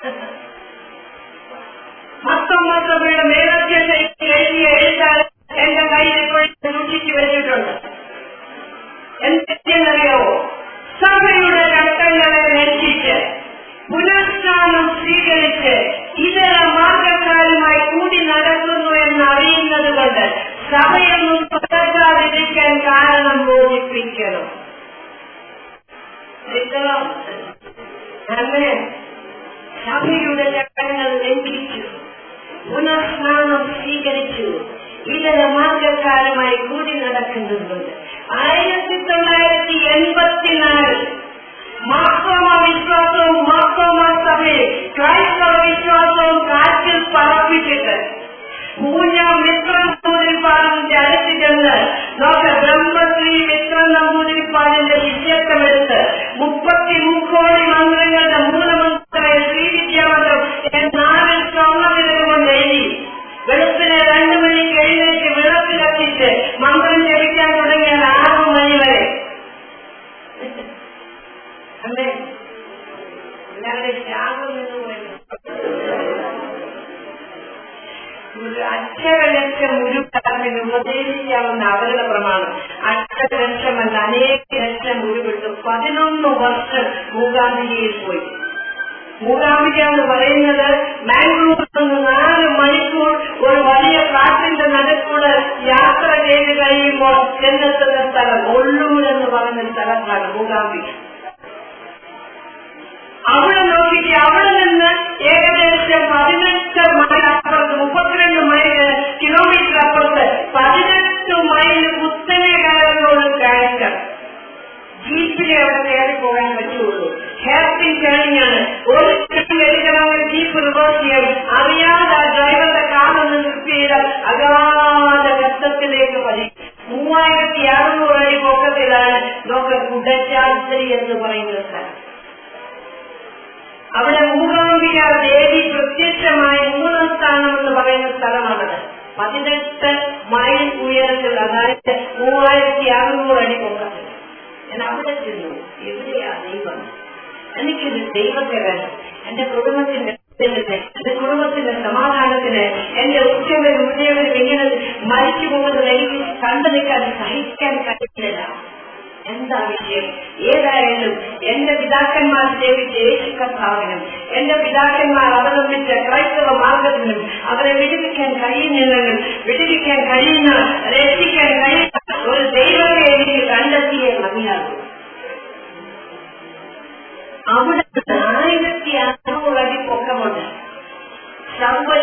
മൊത്തം സഭയുടെ മേലധ്യക്ഷ എഴുതിയ എഴുത്താൻ എന്റെ കയ്യിൽ എപ്പോഴും സൂക്ഷിച്ചു വെച്ചിട്ടുണ്ട് എന്തെന്നറിയാവോ സഭയുടെ ചട്ടങ്ങളെ ലംഘിച്ച് പുനഃസ്ഥാനം സ്വീകരിച്ച് ഇതര മാർഗക്കാരുമായി കൂടി നടക്കുന്നു എന്നറിയുന്നത് കൊണ്ട് സഭയൊന്നും തുടരാതിരിക്കാൻ കാരണം ബോധിപ്പിക്കണം അങ്ങനെ സഭയുടെ ചട്ടങ്ങൾ ലംഘിച്ചു പുനഃസ്നാനം സ്വീകരിച്ചു ഇതര മാർഗക്കാരുമായി കൂടി നടക്കുന്നുണ്ട് ആയിരത്തി തൊള്ളായിരത്തി എൺപത്തിനാല് മാർത്തോമ വിശ്വാസവും മാർത്തോമ സഭയും ക്രൈസ്തവ വിശ്വാസവും കാറ്റിൽ പറപ്പിച്ചിട്ട് പൂഞ്ഞ മിത്ര നമ്പൂതിരിപ്പാടിന്റെ അടുത്ത് ചെന്ന് നോക്ക ബ്രഹ്മശ്രീ മിത്ര നമ്പൂതിരിപ്പാടിന്റെ ശിഷ്യത്വമെടുത്ത് മുപ്പത്തി മുക്കോടി മന്ത്രങ്ങളുടെ മൂലമന്ത്രമായ ശ്രീവിദ്യാമന്ത്രം നാവിൽ സ്വർണ്ണവിതരം കൊണ്ട് എഴുതി വെളുപ്പിന് രണ്ടു മണിക്ക് എഴുന്നേറ്റ് വിളക്ക് കത്തിച്ച് മന്ത്രം ജപിക്കാൻ തുടങ്ങിയാൽ ആറു മണി വരെ അല്ലേ എല്ലാവരുടെ ശാപം എന്ന് പറയുന്നത് ഒരു അക്ഷര ലക്ഷം ഉരുക്കാരന് ഉപദേശിക്കാവുന്ന അവരുടെ പ്രമാണം അക്ഷര ലക്ഷമല്ല അനേക ലക്ഷം ഉരുവിട്ട് പതിനൊന്ന് വർഷം മൂകാംബികയിൽ പോയി മൂകാംബിക എന്ന് പറയുന്നത് ബാംഗ്ലൂരിൽ നിന്ന് നാല് മണിക്കൂർ ഒരു വലിയ കാട്ടിന്റെ നടുക്കൂടെ യാത്ര ചെയ്ത് കഴിയുമ്പോൾ ചെന്നെത്തുന്ന സ്ഥലം ഒള്ളൂർ എന്ന് പറയുന്ന സ്ഥലത്താണ് മൂകാംബിക അവിടെ നോക്കിയിട്ട് അവിടെ നിന്ന് ഏകദേശം പതിനെട്ട് മൈൽ അപ്പുറത്ത് മുപ്പത്തിരണ്ട് മൈൽ കിലോമീറ്റർ അപ്പുറത്ത് പതിനെട്ട് മൈൽ കുത്തനെ കയറുന്ന കയറ്റം ജീപ്പിനെ അവിടെ കയറി പോകാൻ പറ്റുള്ളൂ ഹെയർപിൻ ടേണിംഗ് ആണ് ഒരു ടേൺ എടുക്കണമെങ്കിൽ ജീപ്പ് റിവേഴ്സ് ചെയ്യും അറിയാതെ ആ ഡ്രൈവറുടെ കാലൊന്ന് സ്ലിപ്പ് ചെയ്താൽ അഗാധ കഷ്ടത്തിലേക്ക് പതി മൂവായിരത്തി അറുന്നൂറ് അടി പൊക്കത്തിലാണ് ഡോക്ടർ കുടച്ചാൽത്തരി എന്ന് പറയുന്ന സ്ഥലം അവിടെ മൂകാംബിക ദേവി പ്രത്യക്ഷമായ മൂന്നാം സ്ഥാനം എന്ന് പറയുന്ന സ്ഥലമാണത് പതിനെട്ട് മൈൽ ഉയരത്തിൽ അതായത് മൂവായിരത്തി അറുന്നൂറ് അടി പൊക്കത്തിൽ ഞാൻ അവിടെ ചെന്നു എവിടെയാ ദൈവം എനിക്കൊരു ദൈവത്തെ വേണം എന്റെ കുടുംബത്തിന്റെ എന്റെ കുടുംബത്തിന്റെ സമാധാനത്തിന് എന്റെ ഉച്ചവരും ഉദയവരും ഇങ്ങനെ മരിച്ചു പോകുന്നത് എനിക്ക് കണ്ടു നിൽക്കാൻ സഹിക്കാൻ കഴിയുന്നില്ല എന്താ വിഷയം ഏതായാലും എന്റെ പിതാക്കന്മാർ സേവിച്ച യേശു കർത്താവിനും എന്റെ പിതാക്കന്മാർ അവലംബിച്ച ക്രൈസ്തവ മാർഗത്തിനും അവരെ വിടുവിക്കാൻ കഴിയുന്നില്ലെങ്കിൽ വിടുവിക്കാൻ കഴിയുന്ന രക്ഷിക്കാൻ കഴിയുന്ന ഒരു ദൈവത്തെ എനിക്ക് കണ്ടെത്തിയേ മതിയാകും അവിടെ ആയിരത്തി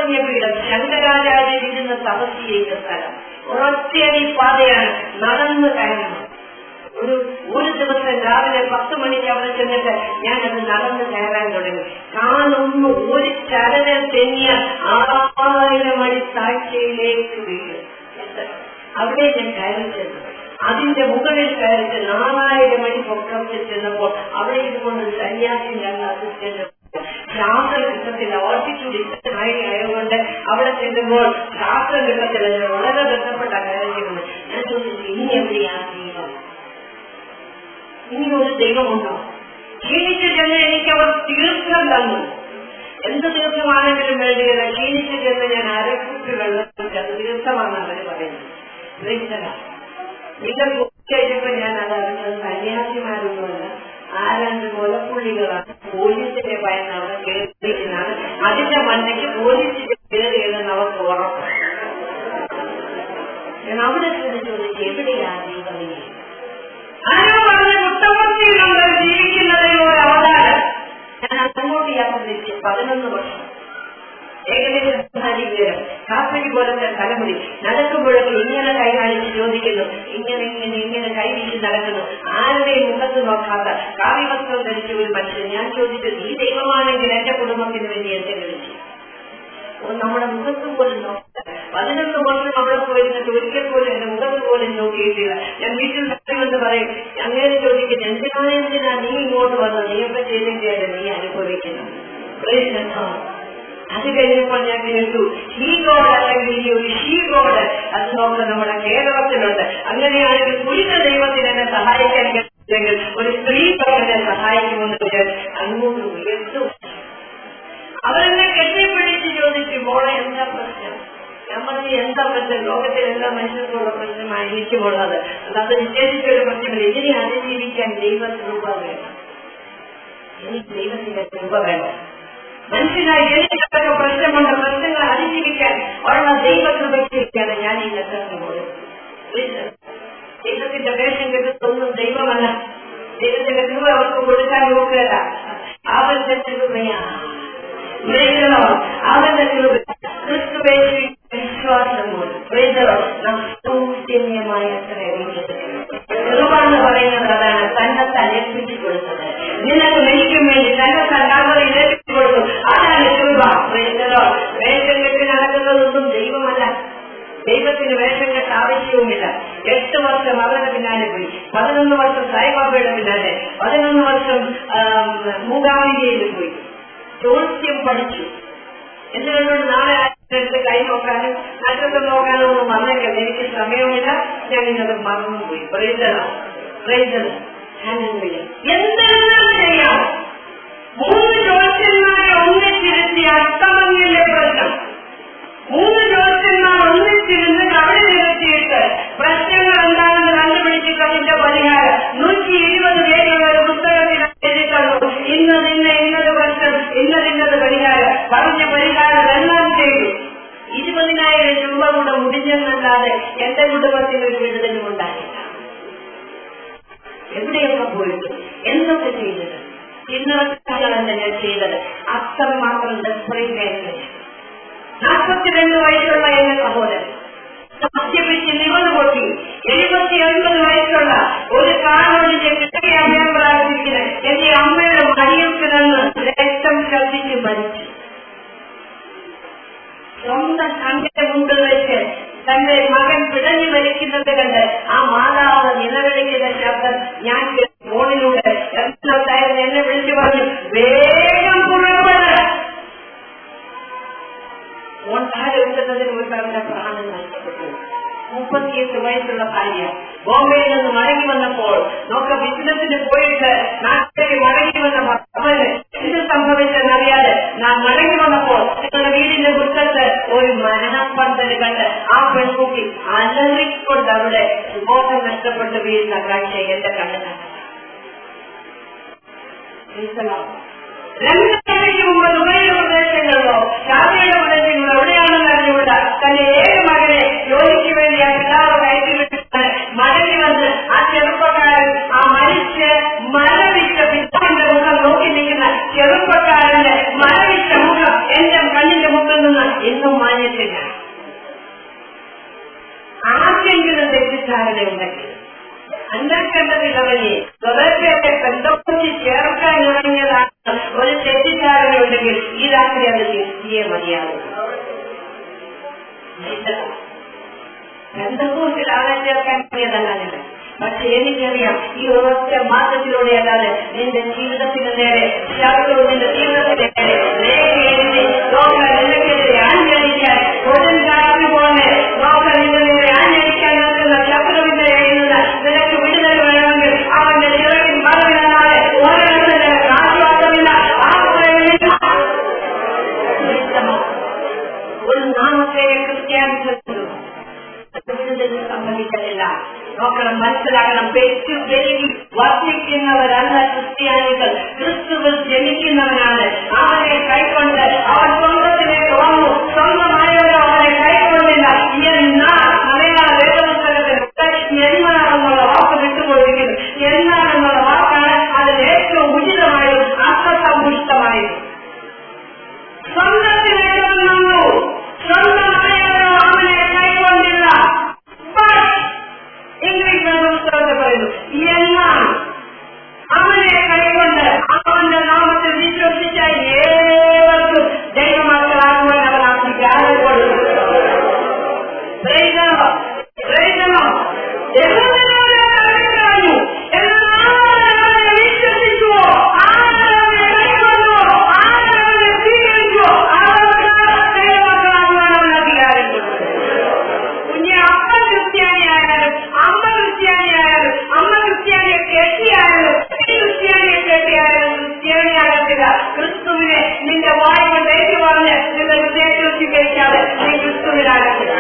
യാജ്ഞപീഠം ശങ്കരാചാര്യർ ഇരുന്ന് തപസ് ചെയ്ത സ്ഥലം ഒരൊറ്റയടി പാതയാണ് നടന്നു കയറണം ഒരു ഒരു ദിവസം രാവിലെ പത്ത് മണിക്ക് അവിടെ ചെന്നിട്ട് ഞാനത് നടന്ന് കയറാൻ തുടങ്ങി കാലൊന്ന് ഒരു ചരലം തെന്നിയ ആറായിരം അടി താഴ്ചയിലേക്ക് വീഴും അവിടെ ഞാൻ കയറി ചെന്നു അതിന്റെ മുകളിൽ കയറിച്ച് നാലായിരം അടി പൊക്കത്തിൽ ചെന്നപ്പോൾ അവിടെ ഇതുകൊണ്ട് സന്യാസി ഞങ്ങൾ അസിസ്റ്റന്റ് ശ്വാസം കിട്ടത്തില്ല ഓൾട്ടിറ്റ്യൂഡ് ഇത്ര ഹൈ ആയതുകൊണ്ട് അവിടെ ചെല്ലുമ്പോൾ ശ്വാസം കിട്ടത്തില്ല ഞാൻ വളരെ ബന്ധപ്പെട്ട കയറിക്കുന്നത് ഞാൻ ചോദിച്ചു ഇനി എവിടെയാണ് ദൈവം ഇനി ഒരു ദൈവമുണ്ടോ ക്ഷീണിച്ചു ചെന്ന് എനിക്ക് അവർ തീർത്ഥം തന്നു എന്ത് തീർത്ഥമാണെങ്കിലും വേണ്ടിയില്ല ക്ഷീണിച്ചു ചെന്ന് ഞാൻ അരക്കുപ്പി വെള്ളം കുടിച്ചു. അത് തീർത്ഥമാണെന്ന് അവർ പറയുന്നത് ഗ്രഹിച്ചതാ. നിങ്ങൾ കഴിഞ്ഞപ്പോ ഞാൻ അത് അറിഞ്ഞത് സന്യാസിമാരൊന്നുമല്ല ആരാണ്ട് കൊലപ്പുള്ളികളാണ് പോലീസിനെ ഭയന്ന് അവിടെ കയറിയിരിക്കുന്നതാണ് അതിന്റെ മണ്ടയ്ക്ക് പോലീസിന്റെ കയറിയതെന്ന് അവർക്ക് ഉറപ്പ് ഞാൻ അവിടെ ചെന്ന് ചോദിച്ചു എവിടെയാണ് ദൈവമേ ആരോ പറഞ്ഞ കുട്ടമത്തിൽ നമ്മൾ ജീവിക്കുന്നതിന് ഒരു അവതാരം ഞാൻ അങ്ങോട്ട് യാത്ര തിരിച്ച് പതിനൊന്ന് വർഷം ഏകദേശം വിവരം കാപ്പിടി പോലത്തെ തലമുടി നടക്കുമ്പോഴൊക്കെ ഇങ്ങനെ കൈ കാണിച്ച് ചോദിക്കുന്നു ഇങ്ങനെ ഇങ്ങനെ ഇങ്ങനെ കൈ വീശി നടക്കുന്നു ആരുടെയും മുഖത്ത് നോക്കാത്ത കാവ്യവസ്ത്രം ധരിച്ച ഒരു മനുഷ്യൻ ഞാൻ ചോദിച്ചു ഈ ദൈവമാണെങ്കിൽ എന്റെ കുടുംബത്തിന് വേണ്ടി എന്തെങ്കിലും ചെയ്യും ഓ, നമ്മുടെ മുഖത്ത് പോലും നോക്കില്ല പതിനൊന്ന് വർഷം അവിടെ പോയിരുന്നിട്ട് ഒരിക്കൽ പോലും എന്റെ മുഖത്ത് പോലും നോക്കിയിട്ടില്ല ഞാൻ വീട്ടിൽ എന്ന് പറയും അങ്ങനെ ചോദിക്കുന്നു എന്തിനാണ് എന്തിനാ നീ ഇങ്ങോട്ട് വന്നത് നീ എപ്പോ ചെയ്തിട്ട് നീ അനുഭവിക്കുന്നു Praise the Lord. അത് കഴിഞ്ഞപ്പോൾ ഞാൻ കേട്ടു ഷീ ഗോഡ് അല്ലെങ്കിൽ ഈ ഒരു ഷീ ഗോഡ് അത് നോക്ക് നമ്മുടെ കേരളത്തിലുണ്ട് അങ്ങനെയാണെങ്കിൽ പുരുഷ ദൈവത്തിന് എന്നെ സഹായിക്കാൻ കഴിയില്ലെങ്കിൽ ഒരു സ്ത്രീ എന്നെ സഹായിക്കുമെന്ന് ഞാൻ അങ്ങോട്ട് ഉയർത്തു അവരെന്നെ കെട്ടിപ്പിടിച്ച് ചോദിച്ചു മോളെ എന്താ പ്രശ്നം ഞാൻ പറഞ്ഞു എന്താ പ്രശ്നം ലോകത്തിൽ എല്ലാ മനുഷ്യർക്കുള്ള പ്രശ്നമായിരിക്കുമുള്ളത് അല്ലാതെ നിഷേധിച്ചൊരു പ്രശ്നമില്ല ഇതിനെ അതിജീവിക്കാൻ ദൈവ രൂപ വേണം എനിക്ക് ദൈവത്തിന്റെ രൂപ വേണം മനുഷ്യനായി ജനിച്ചതൊക്കെ പ്രശ്നമുണ്ട് പ്രശ്നങ്ങൾ അതിജീവിക്കാൻ ഉള്ള ദൈവകൃപയ്ക്കാണ് ഞാൻ ഈ ലക്ഷത്തിന് പോയത് ദൈവത്തിന്റെ വേഷം കിട്ടുന്നൊന്നും ദൈവമല്ല ദൈവത്തിന്റെ കൃപ അവർക്ക് കൊടുക്കാൻ നോക്കുകയല്ല അവന്റെ കൃപയാണ് പ്രേതലോ അവന്റെ കൃപ ക്രിസ്തുവേശി വിശ്വാസം മൂലം പ്രേതലോ നാം സൗജന്യമായ കൃപ എന്ന് പറയുന്നത് അതാണ് തന്നെ തലപ്പിച്ചു കൊടുത്തത് നിനക്ക് എനിക്കും വേണ്ടി തന്നെ തന്നാമറിൽ ഏൽപ്പിച്ചു കൊടുത്തു അതാണ് കൃപ പ്രേതലോ വേഷം കെട്ടി നടക്കുന്നതൊന്നും ദൈവമല്ല ദൈവത്തിന് വേഷം കെട്ട ആവശ്യവുമില്ല എട്ട് വർഷം അവരുടെ പിന്നാലെ പോയി പതിനൊന്ന് വർഷം സായിബാബയുടെ പിന്നാലെ പതിനൊന്ന് വർഷം മൂകാംബികയിൽ പോയി ചോദ്യം പഠിച്ചു എന്തുകൊണ്ടും നാളെ അടുത്ത് കൈ നോക്കാനും നക്ഷത്രം നോക്കാനും ഒന്നും വന്നേക്കല്ല എനിക്ക് സമയമില്ല ഞാൻ ഇന്നത് മറന്നുപോയി പ്രൈസല പ്രൈസല എന്തെല്ലാം ചെയ്യാം മൂന്ന് ജ്യോത്സ്യന്മാരെ ഒന്നിച്ചിരുത്തി അഷ്ടമങ്ങിലെ പ്രശ്നം മൂന്ന് ജ്യോത്സ്യന്മാർ ഒന്നിച്ചിരുന്ന് അവിടെ നിരത്തിയിട്ട് പ്രശ്നങ്ങൾ എന്താണെന്ന് കണ്ടുപിടിച്ചിട്ട് അതിന്റെ പരിഹാരം നൂറ്റി ഇരുപത് പേരുള്ള ഒരു പുസ്തകത്തിൽ എഴുതിയിട്ടുള്ളൂ ഇന്നത് ഇന്ന ഇന്നത് പ്രശ്നം ഇന്നതിന്നത് പരിഹാരം പറഞ്ഞ പരിഹാരം എല്ലാം ചെയ്തു ഇരുപതിനായിരം രൂപ കൂടെ മുടിഞ്ഞെന്നല്ലാതെ എന്റെ കുടുംബത്തിന് ഒരു വിടുതലും ഉണ്ടായില്ല എവിടെയൊക്കെ പോയിട്ട് എന്തൊക്കെ ചെയ്തത് ഇന്നവസ്ഥകളല്ല ഞാൻ ചെയ്തത് അത്രമാത്രം ഡെസ്പറേറ്റ് ആയിരുന്നു നാൽപ്പത്തിരണ്ട് വയസ്സുള്ള എന്റെ സഹോദരൻ മദ്യപിച്ച് നിവന്ന് പൊട്ടി എഴുപത്തി ഒൻപത് വയസ്സുള്ള ഒരു കാണോടിന്റെ കിട്ടിയ അമ്മയം പ്രാർത്ഥിക്കുന്നത് എന്റെ അമ്മയുടെ മടിയത്തിൽ നിന്ന് രക്തം ശബ്ദിച്ച് മരിച്ചു സ്വന്തം കണ്ണിന്റെ മുമ്പിൽ വെച്ച് തന്റെ മകൻ പിടഞ്ഞു മരിക്കുന്നത് കണ്ട് ആ മാതാവ് നിലവിളിക്കുന്ന ശബ്ദം ഞാൻ ഫോണിലൂടെ എത്രത്തായിരുന്നു എന്നെ വിളിച്ചു പറഞ്ഞു വേഗം പുറപ്പെട് ഫോൺ താഴെ വെക്കുന്നതിന് മുൻപ് അവന്റെ പ്രാണൻ നഷ്ടപ്പെട്ടു മുപ്പത്തിയെട്ട് വയസ്സുള്ള ഭാര്യ ബോംബെയിൽ നിന്ന് മടങ്ങി വന്നപ്പോൾ നോക്ക ബിസിനസിന് പോയിട്ട് നാട്ടിലേക്ക് മടങ്ങി വന്ന അവന് എന്ത് സംഭവിച്ചെന്നറിയാതെ നാം മടങ്ങി വന്നപ്പോൾ നിങ്ങളുടെ വീടിന്റെ മുറ്റത്ത് ഒരു മരണപ്പന്തൽ കണ്ട് ആ പെൺകുട്ടി അലറിക്കൊണ്ട് അവിടെ ബോധം നഷ്ടപ്പെട്ട് വീഴുന്ന കാഴ്ച എന്റെ കണ്ണ് കണ്ടു രണ്ടാഴ്ചയ്ക്ക് മുമ്പ് ദുബൈയിലെ പ്രദേശങ്ങളിലോ ഷാബിയുടെ പ്രദേശങ്ങളിലോ എവിടെയാണെന്ന് അറിഞ്ഞുകൂടാ തന്റെ ഏക മകനെ ജോലിക്ക് വേണ്ടി ആ പിതാവ് കയറ്റിവിട്ടിട്ട് മടങ്ങി വന്ന് ആ ചെറുപ്പക്കാരൻ ആ മരിച്ച് മരവിച്ച പിതാവിന്റെ മുഖം നോക്കി നിൽക്കുന്ന ചെറുപ്പക്കാരന്റെ മരവിച്ച മുഖം എന്റെ കണ്ണിന്റെ മുമ്പിൽ നിന്ന് ഇന്ന് ഉണ്ടെങ്കിൽ അന്തർക്കണ്ടതിലവനെ സ്വതന്ത്രത്തെ ബന്ധപ്പെട്ട് ചേർക്കാൻ ഇറങ്ങിയതാണ് ഒരു തെറ്റിദ്ധാരണയുണ്ടെങ്കിൽ ഈ രാത്രി അത് തിരിച്ചേ മതിയാകും ബന്ധക്കൂട്ടിൽ ആളെ ചേർക്കാൻ കഴിയതല്ല പക്ഷെ എനിക്കറിയാം ഈ ഒരൊറ്റ മാസത്തിലൂടെ അല്ലാതെ നിന്റെ ജീവിതത്തിന് നേരെ ശത്രു നിന്റെ ജീവിതത്തിന് നേരെ രേഖ എഴുതി നോക്കാൻ നിനക്കെതിരെ ആഞ്ഞടിക്കാൻ കൊടുങ്കാറ്റ് പോലെ നോക്കാൻ നിന്റെ നേരെ ആഞ്ഞടിക്കാൻ നിൽക്കുന്ന ശത്രുവിന്റെ കയ്യിൽ നിന്ന് നിനക്ക് വിടുതൽ വേണമെങ്കിൽ അവന്റെ ചിറകിൻ മറവിനാലെ ഒരിടത്തിന് ആശ്വാസമില്ല ആശ്രയമില്ല ഒരു നാമത്തെ ക്രിസ്ത്യാനിക്കുന്നു വിടുതൽ സംഭവിക്കലില്ല നോക്കണം മനസ്സിലാക്കണം പെറ്റു പെരുകി വർദ്ധിക്കുന്നവരല്ല ക്രിസ്ത്യാനികൾ ക്രിസ്തുവിൽ ജനിക്കുന്നവനാണ് അവനെ കൈക്കൊണ്ട് അവൻ സ്വന്തത്തിലേക്ക് വന്നു സ്വന്തമായവരോ അവനെ കൈക്കൊണ്ടില്ല എന്നാൽ മലയാള വേദപുസ്തകത്തിൽ എന്നാണെന്നുള്ള വാക്ക് വിട്ടുപോയിരിക്കുന്നു എന്നാണെന്നുള്ള വാക്കാണ് അതിൽ ഏറ്റവും ഉചിതമായും അർത്ഥസമ്പുഷ്ടമായും സ്വന്തത്തിലേക്ക് വന്നു സ്വന്തമായവരോ അവനെ കൈക്കൊണ്ടില്ല ഇംഗ്ലീഷ് പുസ്തകത്തിൽ പറയുന്നു എന്നാൽ അവനെ കൈകൊണ്ട് അവന്റെ നാമത്തിൽ വിശ്വസിച്ച ഏവർക്കും ദൈവമക്കളാകുവാൻ അവൻ അധികാരം കൊടുത്തു പ്രൈസലോ പ്രൈസലോ യഹൂദനോട് അറിയിച്ചു എന്നാൽ വിശ്വസിച്ചുവോ ആരവനെ കൈക്കൊണ്ടോ ആരവനെ സ്വീകരിച്ചോ അവർക്ക് ദൈവമക്കളാകുവാൻ അവൻ അധികാരം കൊടുത്തു കുഞ്ഞെ അപ്പ ക്രിസ്ത്യാനിയായാലും അമ്മ ക്രിസ്ത്യാനിയായാലും അമ്മ ക്രിസ്ത്യാനിയെ കെട്ടിയായാലും നീ ക്രിസ്ത്യാനിയെ കെട്ടിയായാലും ക്രിസ്ത്യാനിയാകത്തില്ല ക്രിസ്തുവിനെ നിന്റെ വായ കൊണ്ട് ഏറ്റു പറഞ്ഞ് നിന്റെ ഹൃദയത്തിൽ സ്വീകരിക്കാതെ നീ ക്രിസ്തുവിനാകത്തില്ല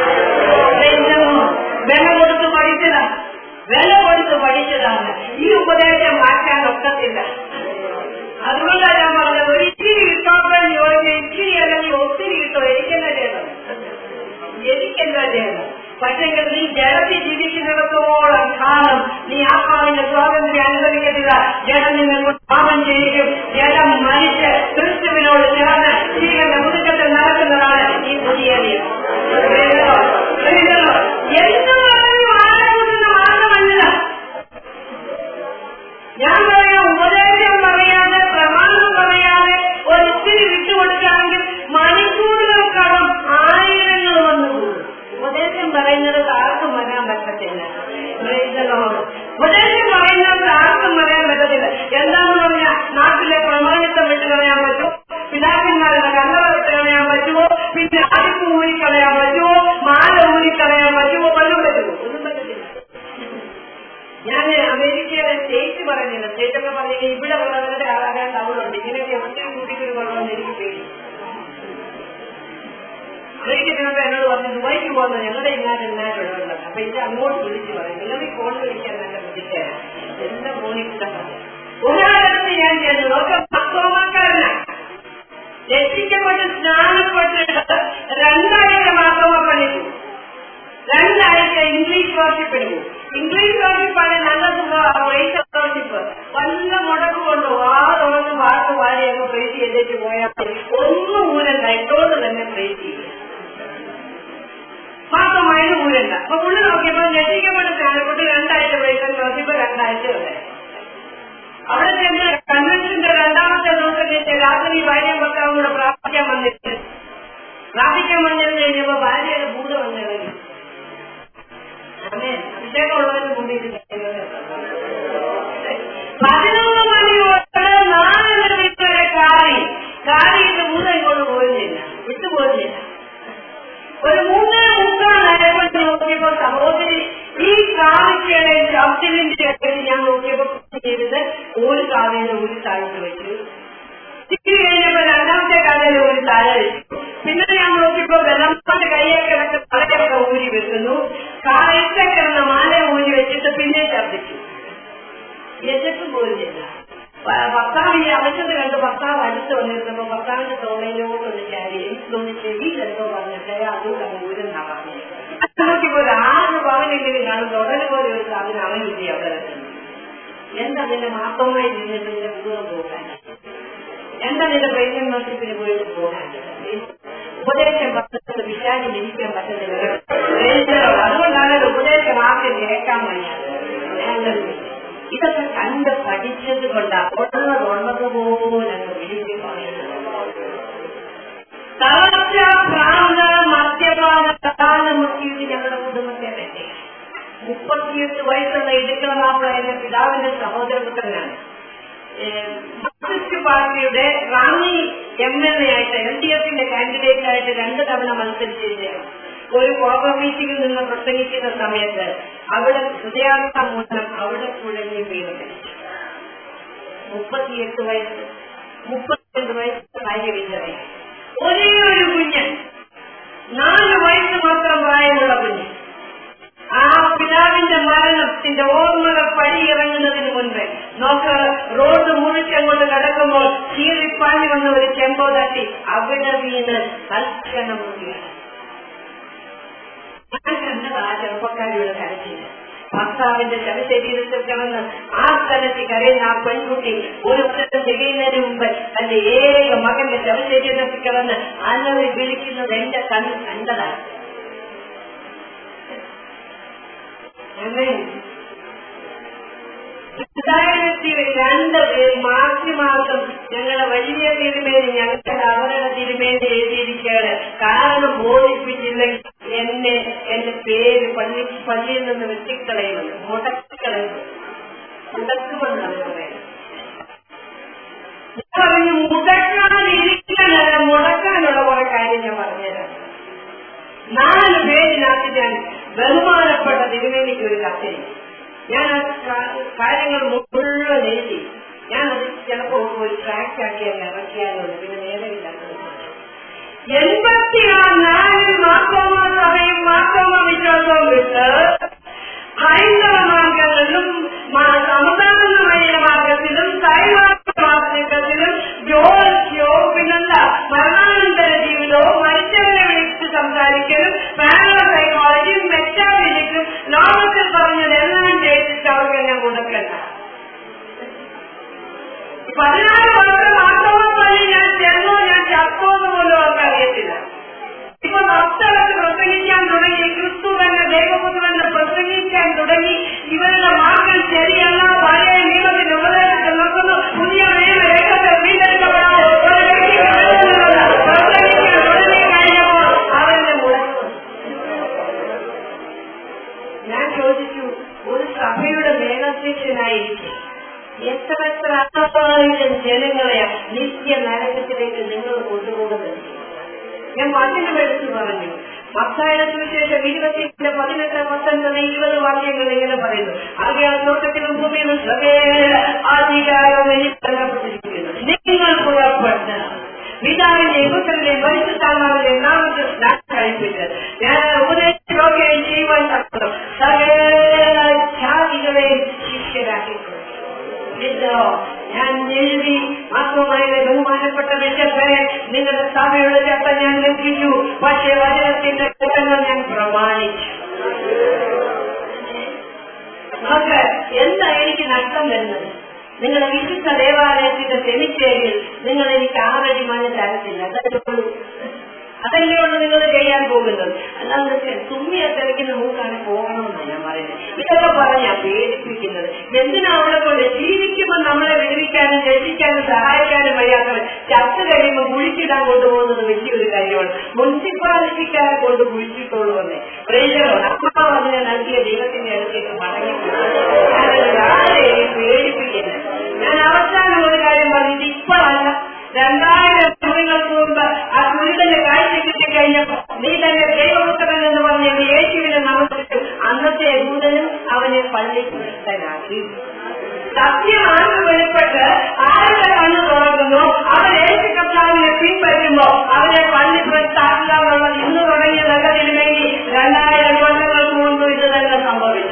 വില കൊടുത്ത് പഠിച്ചതാ വില കൊടുത്ത് പഠിച്ചതാണ് ഈ ഉപദേശം മാറ്റാൻ ഒക്കത്തില്ല അതുകൊണ്ടാണ് ഞാൻ പറഞ്ഞത് ഒരു ഇച്ചിരി കിട്ടോക്കാൻ ചോദിച്ചു ഇച്ചിരി അല്ലെങ്കിൽ ഒത്തിരി കിട്ടോ എനിക്കെന്താ ചെയ്യണം എനിക്കെന്താ ചെയ്യണം പക്ഷെങ്കിൽ നീ ജലത്തിൽ ജീവിക്കുന്നിടത്തോളം കാലം നീ ആത്മാവിന്റെ സ്വാതന്ത്ര്യം അനുഭവിക്കത്തില്ല ജലം നിങ്ങൾ പാപം ചെയ്യിക്കും ജലം മരിച്ച് ക്രിസ്തുവിനോട് ചേർന്ന് ജീവന്റെ മുതുക്കത്തിൽ നടക്കുന്നതാണ് ഈ പുതിയ നിയമം എന്തും ആരംഭിക്കുന്ന മാർഗമല്ല ഞാൻ പറയാം ഉപദേശം പറയാതെ പ്രമാണം പറയാതെ ഒരിത്തിരി വിട്ടുകൊടുക്കുകയാണെങ്കിൽ മണിക്കൂറുകൾക്കകം ആയിരങ്ങൾ വന്നുകൂടും ഉപദേശം പറയുന്നത് ആർക്കും വരാൻ പറ്റത്തില്ല Praise the Lord. ഉപദേശം പറയുന്നത് ആർക്കും വരാൻ പറ്റത്തില്ല എന്താണെന്ന് പറഞ്ഞാൽ നാട്ടിലെ പ്രമാണിത്തം വിട്ട് കളയാൻ പറ്റുമോ പിതാക്കന്മാരുടെ കണ്ണവരത്ത് കളയാൻ പറ്റുമോ പിന്നെ അതിപ്പ് ഊരിക്കളയാൻ പറ്റുമോ മാല ഊരിക്കളയാൻ പറ്റുമോ പലതും പറ്റുമോ ഒന്നും പറ്റത്തില്ല ഞാൻ അമേരിക്കയിലെ സ്റ്റേറ്റ് പറയുന്നില്ല സ്റ്റേറ്റ് ഒക്കെ പറഞ്ഞെങ്കിൽ ഇവിടെ ഉള്ളവരുടെ ആരാൻ ടൗണുണ്ട് ഇങ്ങനെയൊക്കെ ഒത്തിരി കൂട്ടിക്കൊരു കൊള്ളാമെന്ന് എനിക്ക് പേടി അമേരിക്ക ചെന്നപ്പോ എന്നോട് പറഞ്ഞു ദുബായിക്ക് പോകുന്ന ഞങ്ങളുടെ ഇങ്ങാട്ട് ഇങ്ങാട്ടുള്ളവരുണ്ട് അപ്പൊ ഇത് അങ്ങോട്ട് വിളിച്ച് പറയും നിങ്ങൾ ഈ ഫോൺ വിളിക്കാൻ നല്ല ബുദ്ധിക്കാരാ എന്റെ ഫോണിൽ ഒരാളടുത്ത് ഞാൻ ചെന്നു ഒക്കെ മക്കളമാക്കാരനാ രക്ഷിക്കപ്പെട്ട് സ്നാനപ്പെട്ടിട്ട് രണ്ടാഴ്ച മാസമ പണിക്കും രണ്ടാഴ്ച ഇംഗ്ലീഷ് വർഷിപ്പിന് പോകും ഇംഗ്ലീഷ് വർഷിപ്പാണ് നല്ല സുഖമാണ് പ്രൈസ് വർഷിപ്പ് വല്ല മുടക്ക് കൊണ്ടു ആ തുറന്ന് വാക്ക് വാരി അങ്ങ് പ്രൈസ് ചെയ്തിട്ട് പോയാൽ മതി. ഒന്നും ഊരണ്ട ഇട്ടോണ്ട് തന്നെ പ്രൈസ് ചെയ്യും മാസമായത് ഊരണ്ട അപ്പൊ പുള്ളി നോക്കിയപ്പോ രക്ഷിക്കപ്പെട്ട് സ്നാനപ്പെട്ട് രണ്ടാഴ്ച പ്രൈസ് വർഷിപ്പ് രണ്ടാഴ്ച ഉണ്ട് അവിടെ ചെന്ന് കൺവെൻഷന്റെ രണ്ടാമത്തെ ദിവസം കഴിഞ്ഞ് രാത്രി ഭാര്യയും ഭർത്താവും കൂടെ പ്രാർത്ഥിക്കാൻ വന്നിട്ട് പ്രാർത്ഥിക്കാൻ വന്നു കഴിഞ്ഞപ്പോ ഭാര്യയുടെ ഭൂതം വന്നു കഴിഞ്ഞു അഭിഷേകമുള്ളവരുടെ മുന്നിൽ പതിനൊന്ന് മണി തൊട്ട് നാലര മണി വരെ കാറി കാറിയിട്ട് ഭൂതം ഇങ്ങോട്ട് പോയിരുന്നില്ല വിട്ടുപോയിരുന്നില്ല ഒരു മൂന്നേ മുക്കാലായപ്പോൾ നോക്കിയപ്പോ സഹോദരി ഈ കാവിക്കയുടെ ശബ്ദത്തിന്റെ ഇടയിൽ ഞാൻ നോക്കിയപ്പോ ചെയ്തത് ഒരു കാവിന് ഒരു താഴ്ത്ത് വെച്ചു തിരി കഴിഞ്ഞപ്പോ രണ്ടാമത്തെ കാലിൽ ഒരു താഴെ വെച്ചു പിന്നെ ഞാൻ നോക്കിയപ്പോ വെള്ളത്തിന്റെ കയ്യെ കിടക്ക് തലയൊക്കെ ഊരി വെക്കുന്നു കായത്തെ കിടന്ന മാല ഊരി വെച്ചിട്ട് പിന്നെ ഛർദ്ദിച്ചു എന്നിട്ടും പോരുന്നില്ല ഭർത്താവ് ഈ അവശത കണ്ട് ഭർത്താവ് അടുത്ത് വന്നിരുന്നപ്പോ ഭർത്താവിന്റെ തോളയിലോട്ട് ഒന്ന് ചാരി എനിക്ക് തോന്നി ചെവിയിൽ എന്തോ പറഞ്ഞിട്ട് അതുകൊണ്ട് അങ്ങ് ഊരെന്നാ പറഞ്ഞത് നോക്കിയപ്പോ ഒരു ആറ് പവനെങ്കിലും കാണും തുടരെ പോലെ ഒരു സാധനം അവനില്ല അവിടെ വെക്കുന്നത് എന്താ നിന്റെ മാത്രമായി നിന്നിട്ട് നിന്റെ പൂർവ്വം പോകാൻ എന്താ നിന്റെ പ്രേമം വർഷത്തിന് പോയിട്ട് പോകാൻ ഉപദേശം പറഞ്ഞത് വിശാലം ഇരിക്കാൻ പറ്റുന്നില്ല അതുകൊണ്ടാണ് ഉപദേശം ആർക്കും കേൾക്കാൻ പഠിച്ചത് കൊണ്ടാണ് ഉള്ളത് ഉള്ളതുപോലെ അങ്ങ് വിളിച്ചു പറയുന്നത് തളർച്ച ഭ്രാന്ത് മദ്യപാന പ്രധാനമന്ത്രിയുടെ ഞങ്ങളുടെ കുടുംബത്തെ പറ്റി മുപ്പത്തിയെട്ട് വയസ്സുള്ള ഇടുക്കളമാപ്പിള എന്റെ പിതാവിന്റെ സഹോദരപുത്രനാണ് മാർക്സിസ്റ്റ് പാർട്ടിയുടെ റാന്നി എം എൽ എ ആയിട്ട് എൽ ഡി എഫിന്റെ കാൻഡിഡേറ്റ് ആയിട്ട് രണ്ട് തവണ മത്സരിച്ചിട്ട് ഒരു കോപ മീറ്റിംഗിൽ നിന്ന് പ്രസംഗിക്കുന്ന സമയത്ത് അവിടെ ഹൃദയാഘാതം മൂലം അവിടെ കുഴഞ്ഞു വീണ് മരിച്ചു മുപ്പത്തിയെട്ട് വയസ്സ് മുപ്പത്തിരണ്ട് വയസ്സ് കാര്യമില്ലവേ ഒരേ ഒരു കുഞ്ഞ് നാല് വയസ്സ് മാത്രം പ്രായമുള്ള കുഞ്ഞ് ആ പിതാവിന്റെ മരണത്തിന്റെ ഓർമ്മകൾ പടിയിറങ്ങുന്നതിന് മുൻപ് നോക്ക് റോഡ് മുറിച്ചങ്ങോട്ട് കിടക്കുമ്പോൾ ചീറിപ്പാഞ്ഞു വന്ന ഒരു ചെമ്പോ തട്ടി അവിടെ വീണ് തൽക്ഷണം മുറിയാണ് ഞാൻ കണ്ടത് ആ ചെറുപ്പക്കാരിയുടെ കരച്ചില്ല ഭർത്താവിന്റെ ശവശരീരത്തിൽ കിടന്ന് ആ സ്ഥലത്ത് കരയുന്ന ആ പെൺകുട്ടി ഒരു വർഷം തികയുന്നതിന് മുമ്പ് തന്റെ ഏക മകന്റെ ശവശരീരത്തിൽ കിടന്ന് അലറി വിളിക്കുന്നത് എന്റെ കണ്ണിൽ കണ്ടതാണ് രണ്ടായിരത്തി രണ്ട് മാർച്ച് മാസം ഞങ്ങളുടെ വലിയ തിരുമേനി ഞങ്ങളുടെ അവരുടെ തിരുമേനി എഴുതിയിരിക്കുകയാണ് കാരണം ബോധിപ്പിച്ചില്ലെങ്കിൽ എന്നെ എന്റെ പേര് പള്ളി പള്ളിയിൽ നിന്ന് വെട്ടിക്കളയുമെന്ന് മുടക്കിക്കളയുമെന്ന് മുടക്കുമെന്നാണ് പറയുന്നത് ഞാൻ പറഞ്ഞു മുടക്കാനിരിക്കാനല്ല മുടക്കാനുള്ള കുറെ കാര്യം ഞാൻ പറഞ്ഞുതരാം നാല് പേരിനകത്ത് ഞാൻ ബഹുമാനപ്പെട്ട തിരുമേനിക്ക് ഒരു കത്തിന് ഞാൻ ആ കാര്യങ്ങൾ മുഴുവൻ എഴുതി ഞാൻ അത് ചിലപ്പോ ഒരു ട്രാക്ക് ആക്കി അങ്ങ് ഇറക്കിയാലുണ്ട് പിന്നെ നേരമില്ലാത്തത് എൺപത്തി ആ നാലിൽ മാർത്തോമ സഭയും മാർത്തോമ വിശ്വാസവും വിട്ട് ഹൈന്ദവ മാർഗങ്ങളിലും സമുദായ മാർഗത്തിലും സൈവാർഗ മാർഗത്തിലും ജ്യോതിഷോ പിന്നെന്ത മരണാനന്തര ജീവിതവും മനുഷ്യരെ വിളിച്ച് സംസാരിക്കലും പാരസൈക്കോളജിയും മെറ്റാഫിസിക്സും ലോകത്തിൽ പറഞ്ഞതെല്ലാം ചെയ്തിട്ട് അവർക്ക് ഞാൻ കൊടുക്കണ്ട പതിനാല് വർഷം വാസ്തവമായി ഞാൻ ചെന്നോ ഞാൻ ചത്തോ എന്ന് പോലും അവർക്ക് അറിയത്തില്ല ഇപ്പൊ ഭക്തരൊക്കെ പ്രസംഗിക്കാൻ തുടങ്ങി ക്രിസ്തു തന്നെ ദൈവപുത്രനെ പ്രസംഗിക്കാൻ തുടങ്ങി ഇവരുടെ മാർഗം ശരിയല്ല പഴയ നിയമത്തിന്റെ ഉപദേശത്തിൽ നിൽക്കുന്നു പുതിയ നിയമ രേഖത്തെ വീണ്ടെടുക്കപ്പെടാൻ ഒരു വ്യക്തി പ്രസംഗിക്കാൻ തുടങ്ങി കഴിഞ്ഞപ്പോൾ അവരുടെ മുടങ്ങുന്നു ഞാൻ ചോദിച്ചു ഒരു സഭയുടെ മേലധ്യക്ഷനായിരിക്കും എത്ര എത്ര അർത്ഥമായിരം ജനങ്ങളെ നിത്യ നരകത്തിലേക്ക് നിങ്ങൾ കൊണ്ടുപോകുന്നത് ഞാൻ വചനം എടുത്തു പറഞ്ഞു മത്തായുടെ സുവിശേഷം ഇരുപത്തിയെട്ടിന്റെ പതിനെട്ട് പത്തൊൻപത് ഇരുപത് വാക്യങ്ങൾ ഇങ്ങനെ പറയുന്നു ആകെ തോട്ടത്തിലും ഭൂമിയിലും സകല അധികാരവും എനിക്ക് ബന്ധപ്പെട്ടിരിക്കുന്നു നിങ്ങൾ പുറപ്പെട്ട് പിതാവിന്റെ പുത്രന്റെ പരിശുദ്ധാത്മാവിന്റെ നാമത്തിൽ സ്നാനം കഴിപ്പിച്ച് ഞാൻ ഉപദേശിക്കുകയും ചെയ്യുവാൻ തക്കണം സകല ജാതികളെയും ശിഷ്യരാക്കിക്കൊള്ളു ഇതോ ഞാൻ എഴുതി മാത്രമായ ബഹുമാനപ്പെട്ട ബിഷപ്പനെ നിങ്ങളുടെ സഭയുടെ ചട്ടം ഞാൻ ലംഘിച്ചു പക്ഷേ വചനത്തിന്റെ ചട്ടങ്ങൾ ഞാൻ പ്രമാണിച്ചു നമുക്ക് എന്താ എനിക്ക് നഷ്ടം വരുന്നത് നിങ്ങളുടെ വിശുദ്ധ ദേവാലയത്തിന്റെ സെമിത്തേരിയിൽ നിങ്ങൾ എനിക്ക് ആറടി മണ്ണ് തരത്തില്ല അതല്ലേ ഉള്ളൂ അതല്ലേ ഉള്ളൂ നിങ്ങൾ ചെയ്യാൻ പോകുന്നത് അല്ലാതെ തുമ്മിയ തിരക്കുന്ന മൂക്കാണ് പോകണമെന്നാണ് ഞാൻ പറയുന്നത് ഇതൊക്കെ പറഞ്ഞാ പേടിപ്പിക്കുന്നത് എന്തിനാ അവിടെ കൊണ്ട് ജീവിക്കുമ്പോൾ നമ്മളെ വിടുവിക്കാനും രക്ഷിക്കാനും സഹായിക്കാനും വയ്യാത്തവൻ ചത്ത് കഴിയുമ്പോൾ കുഴിച്ചിടാൻ കൊണ്ടുപോകുന്നത് വലിയൊരു കാര്യമാണ് മുനിസിപ്പാലിറ്റിക്കാരെ കൊണ്ട് കുഴിച്ചിട്ടുള്ളൂ എന്നേ പ്രേക്ഷകരോട് അമ്മ അതിനെ നൽകിയ ദൈവത്തിന്റെ അടുത്തേക്ക് മടങ്ങി ആരെയും പേടിപ്പിക്കുന്നത് ഞാൻ അവസാനം ഒരു കാര്യം പറഞ്ഞത് ഇപ്പോഴല്ല രണ്ടായിരം വർഷങ്ങൾക്ക് മുമ്പ് ആ കുരുടന്റെ കാഴ്ച കിട്ടിക്കഴിഞ്ഞപ്പോ നീ തന്നെ ദൈവപുത്രൻ എന്ന് പറഞ്ഞ് നീ യേശുവിനെ നമസ്കരിച്ചു അന്നത്തെ ദൂതനും അവനെ പള്ളി പുരുഷനാക്കി സത്യം ആർക്ക് വെളിപ്പെട്ട് ആരുടെ കണ്ണ് തുറക്കുന്നു അവൻ യേശു കർത്താവിനെ പിൻപറ്റുമ്പോ അവനെ പള്ളി പുറത്താക്കുക എന്നുള്ളത് ഇന്ന് തുടങ്ങിയതല്ല തിരുമെങ്കിൽ രണ്ടായിരം കൊല്ലങ്ങൾക്ക് മുമ്പ് ഇത് തന്നെ സംഭവിച്ചു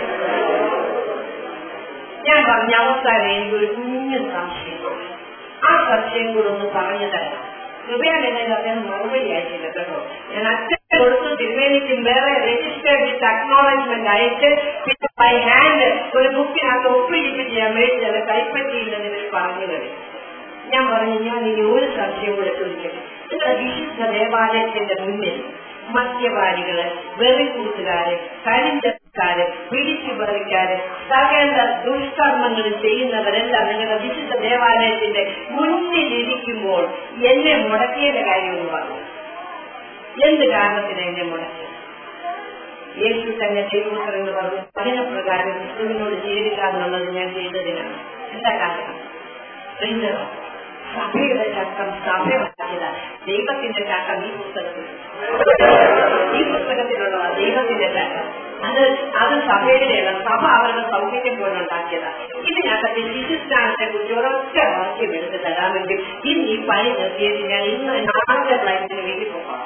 ഞാൻ പറഞ്ഞ അവസാനം എനിക്കൊരു കുഞ്ഞു സംശയം ആ സംശയം കൂടെ ഒന്ന് പറഞ്ഞു തരാം കൃപയാണെങ്കിൽ അദ്ദേഹം മറുപടി അയച്ചില്ല കേട്ടോ ഞാൻ അച്ഛൻ കൊടുത്തു തിരുവേലിക്കും വേറെ രജിസ്റ്റേർഡ് വിത്ത് അക്നോളജ്മെന്റ് അയച്ച് പിന്നെ ബൈ ഹാൻഡ് ഒരു ബുക്കിനകത്ത് ഒപ്പിടിപ്പിച്ച് ഞാൻ മേടിച്ചത് കൈപ്പറ്റിയില്ലെന്ന് ഇവർ പറഞ്ഞു തരും ഞാൻ പറഞ്ഞു ഞാൻ ഇനി ഒരു സംശയം കൂടെ ചോദിക്കട്ടെ നിങ്ങളുടെ വിശുദ്ധ ദേവാലയത്തിന്റെ മുന്നിൽ മദ്യപാനികള് വെറിക്കൂട്ടുകാര് കരിഞ്ച ക്കാര് പിടിച്ചു പറിക്കാര് സകല ദുഷ്കർമ്മങ്ങൾ ചെയ്യുന്നവരെല്ലാം നിങ്ങളുടെ വിശുദ്ധ ദേവാലയത്തിന്റെ മുന്നിലിരിക്കുമ്പോൾ എന്നെ മുടക്കിയതിന്റെ കാര്യമെന്ന് പറഞ്ഞു എന്ത് കാരണത്തിന് എന്നെ മുടക്കി യേശു തന്നെ ദൈവപുത്രൻ പറഞ്ഞു വചനപ്രകാരം ക്രിസ്തുവിനോട് ചേരുക എന്നുള്ളത് ഞാൻ ചെയ്തതിനാണ് എന്താ കാരണം പ്രിയരോ, സഭയുടെ ചട്ടം സഭയല്ല ദൈവത്തിന്റെ ചട്ടം ഈ പുസ്തകത്തിൽ ഈ പുസ്തകത്തിലുള്ളതാ ദൈവത്തിന്റെ ചട്ടം അത് അത് സഭയുടെയല്ല സഭ അവരുടെ സൗകര്യം പോലെ ഉണ്ടാക്കിയതാണ് ഇതിനകത്ത് ശിശുസ്ഥാനത്തെ കുറിച്ച് ഒരൊറ്റ വാക്യം എടുത്ത് തരാമെങ്കിൽ ഇന്ന് ഈ പണി നിർത്തിയത് ഞാൻ ഇന്ന് നാളത്തെ ക്ലൈന്റിന് വേണ്ടി പോകാം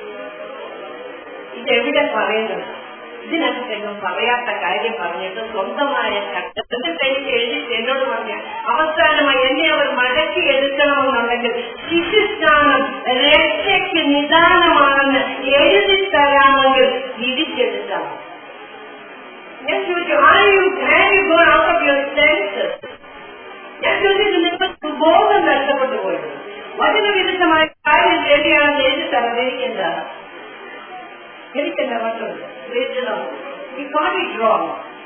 ഇതെവിടെ പറയുന്നത് ഇതിനകത്തെങ്ങും പറയാത്ത കാര്യം പറഞ്ഞിട്ട് സ്വന്തമായ ചട്ടത്തിന്റെ എനിക്ക് എഴുതി എന്നോട് പറഞ്ഞ അവസാനമായി എന്നെ അവർ മടക്കി എടുക്കണമെന്നുണ്ടെങ്കിൽ ശിശുസ്ഥാനം രക്ഷയ്ക്ക് നിദാനമാണെന്ന് എഴുതി തരാമെങ്കിൽ തിരിച്ചെടുക്കാം ഞാൻ ചോദിച്ചു are you have you gone out of your sense ഞാൻ ചോദിച്ചത് നിങ്ങൾക്ക് ബോധം നഷ്ടപ്പെട്ടു പോയത് വചനവിരുദ്ധമായ കാര്യം ശരിയാണെന്ന് എഴുതി തരാം എനിക്കെന്താണ് എനിക്കെന്താ വട്ടമുണ്ട് ഈ കാട്ടി ഡ്രോങ്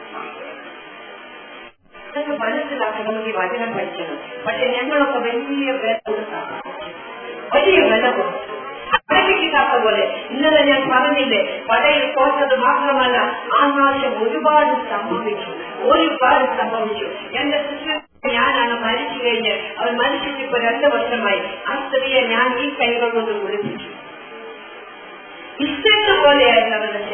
ഇതൊക്കെ മനസ്സിലാക്കണമെങ്കിൽ വചനം പഠിക്കണം പക്ഷെ ഞങ്ങളൊക്കെ വലിയ വില കൊടുത്താണ് വലിയ വില കൊടുത്തു കിട്ടാത്ത പോലെ ഇന്നലെ ഞാൻ പറഞ്ഞില്ലേ പടയിൽ തോറ്റത് മാത്രമല്ല ആ നാശം ഒരുപാട് സംഭവിച്ചു ഒരുപാട് സംഭവിച്ചു എന്റെ സിസ്റ്റർ ഞാനാണ് മരിച്ചു കഴിഞ്ഞ് അവർ മരിച്ചിട്ട് ഇപ്പൊ രണ്ടു വർഷമായി ആ സ്ത്രീയെ ഞാൻ ഈ കൈകൾ കൊണ്ട് കുളിപ്പിച്ചു ഇഷ്ടം പോലെയായിരുന്നു അവരുടെ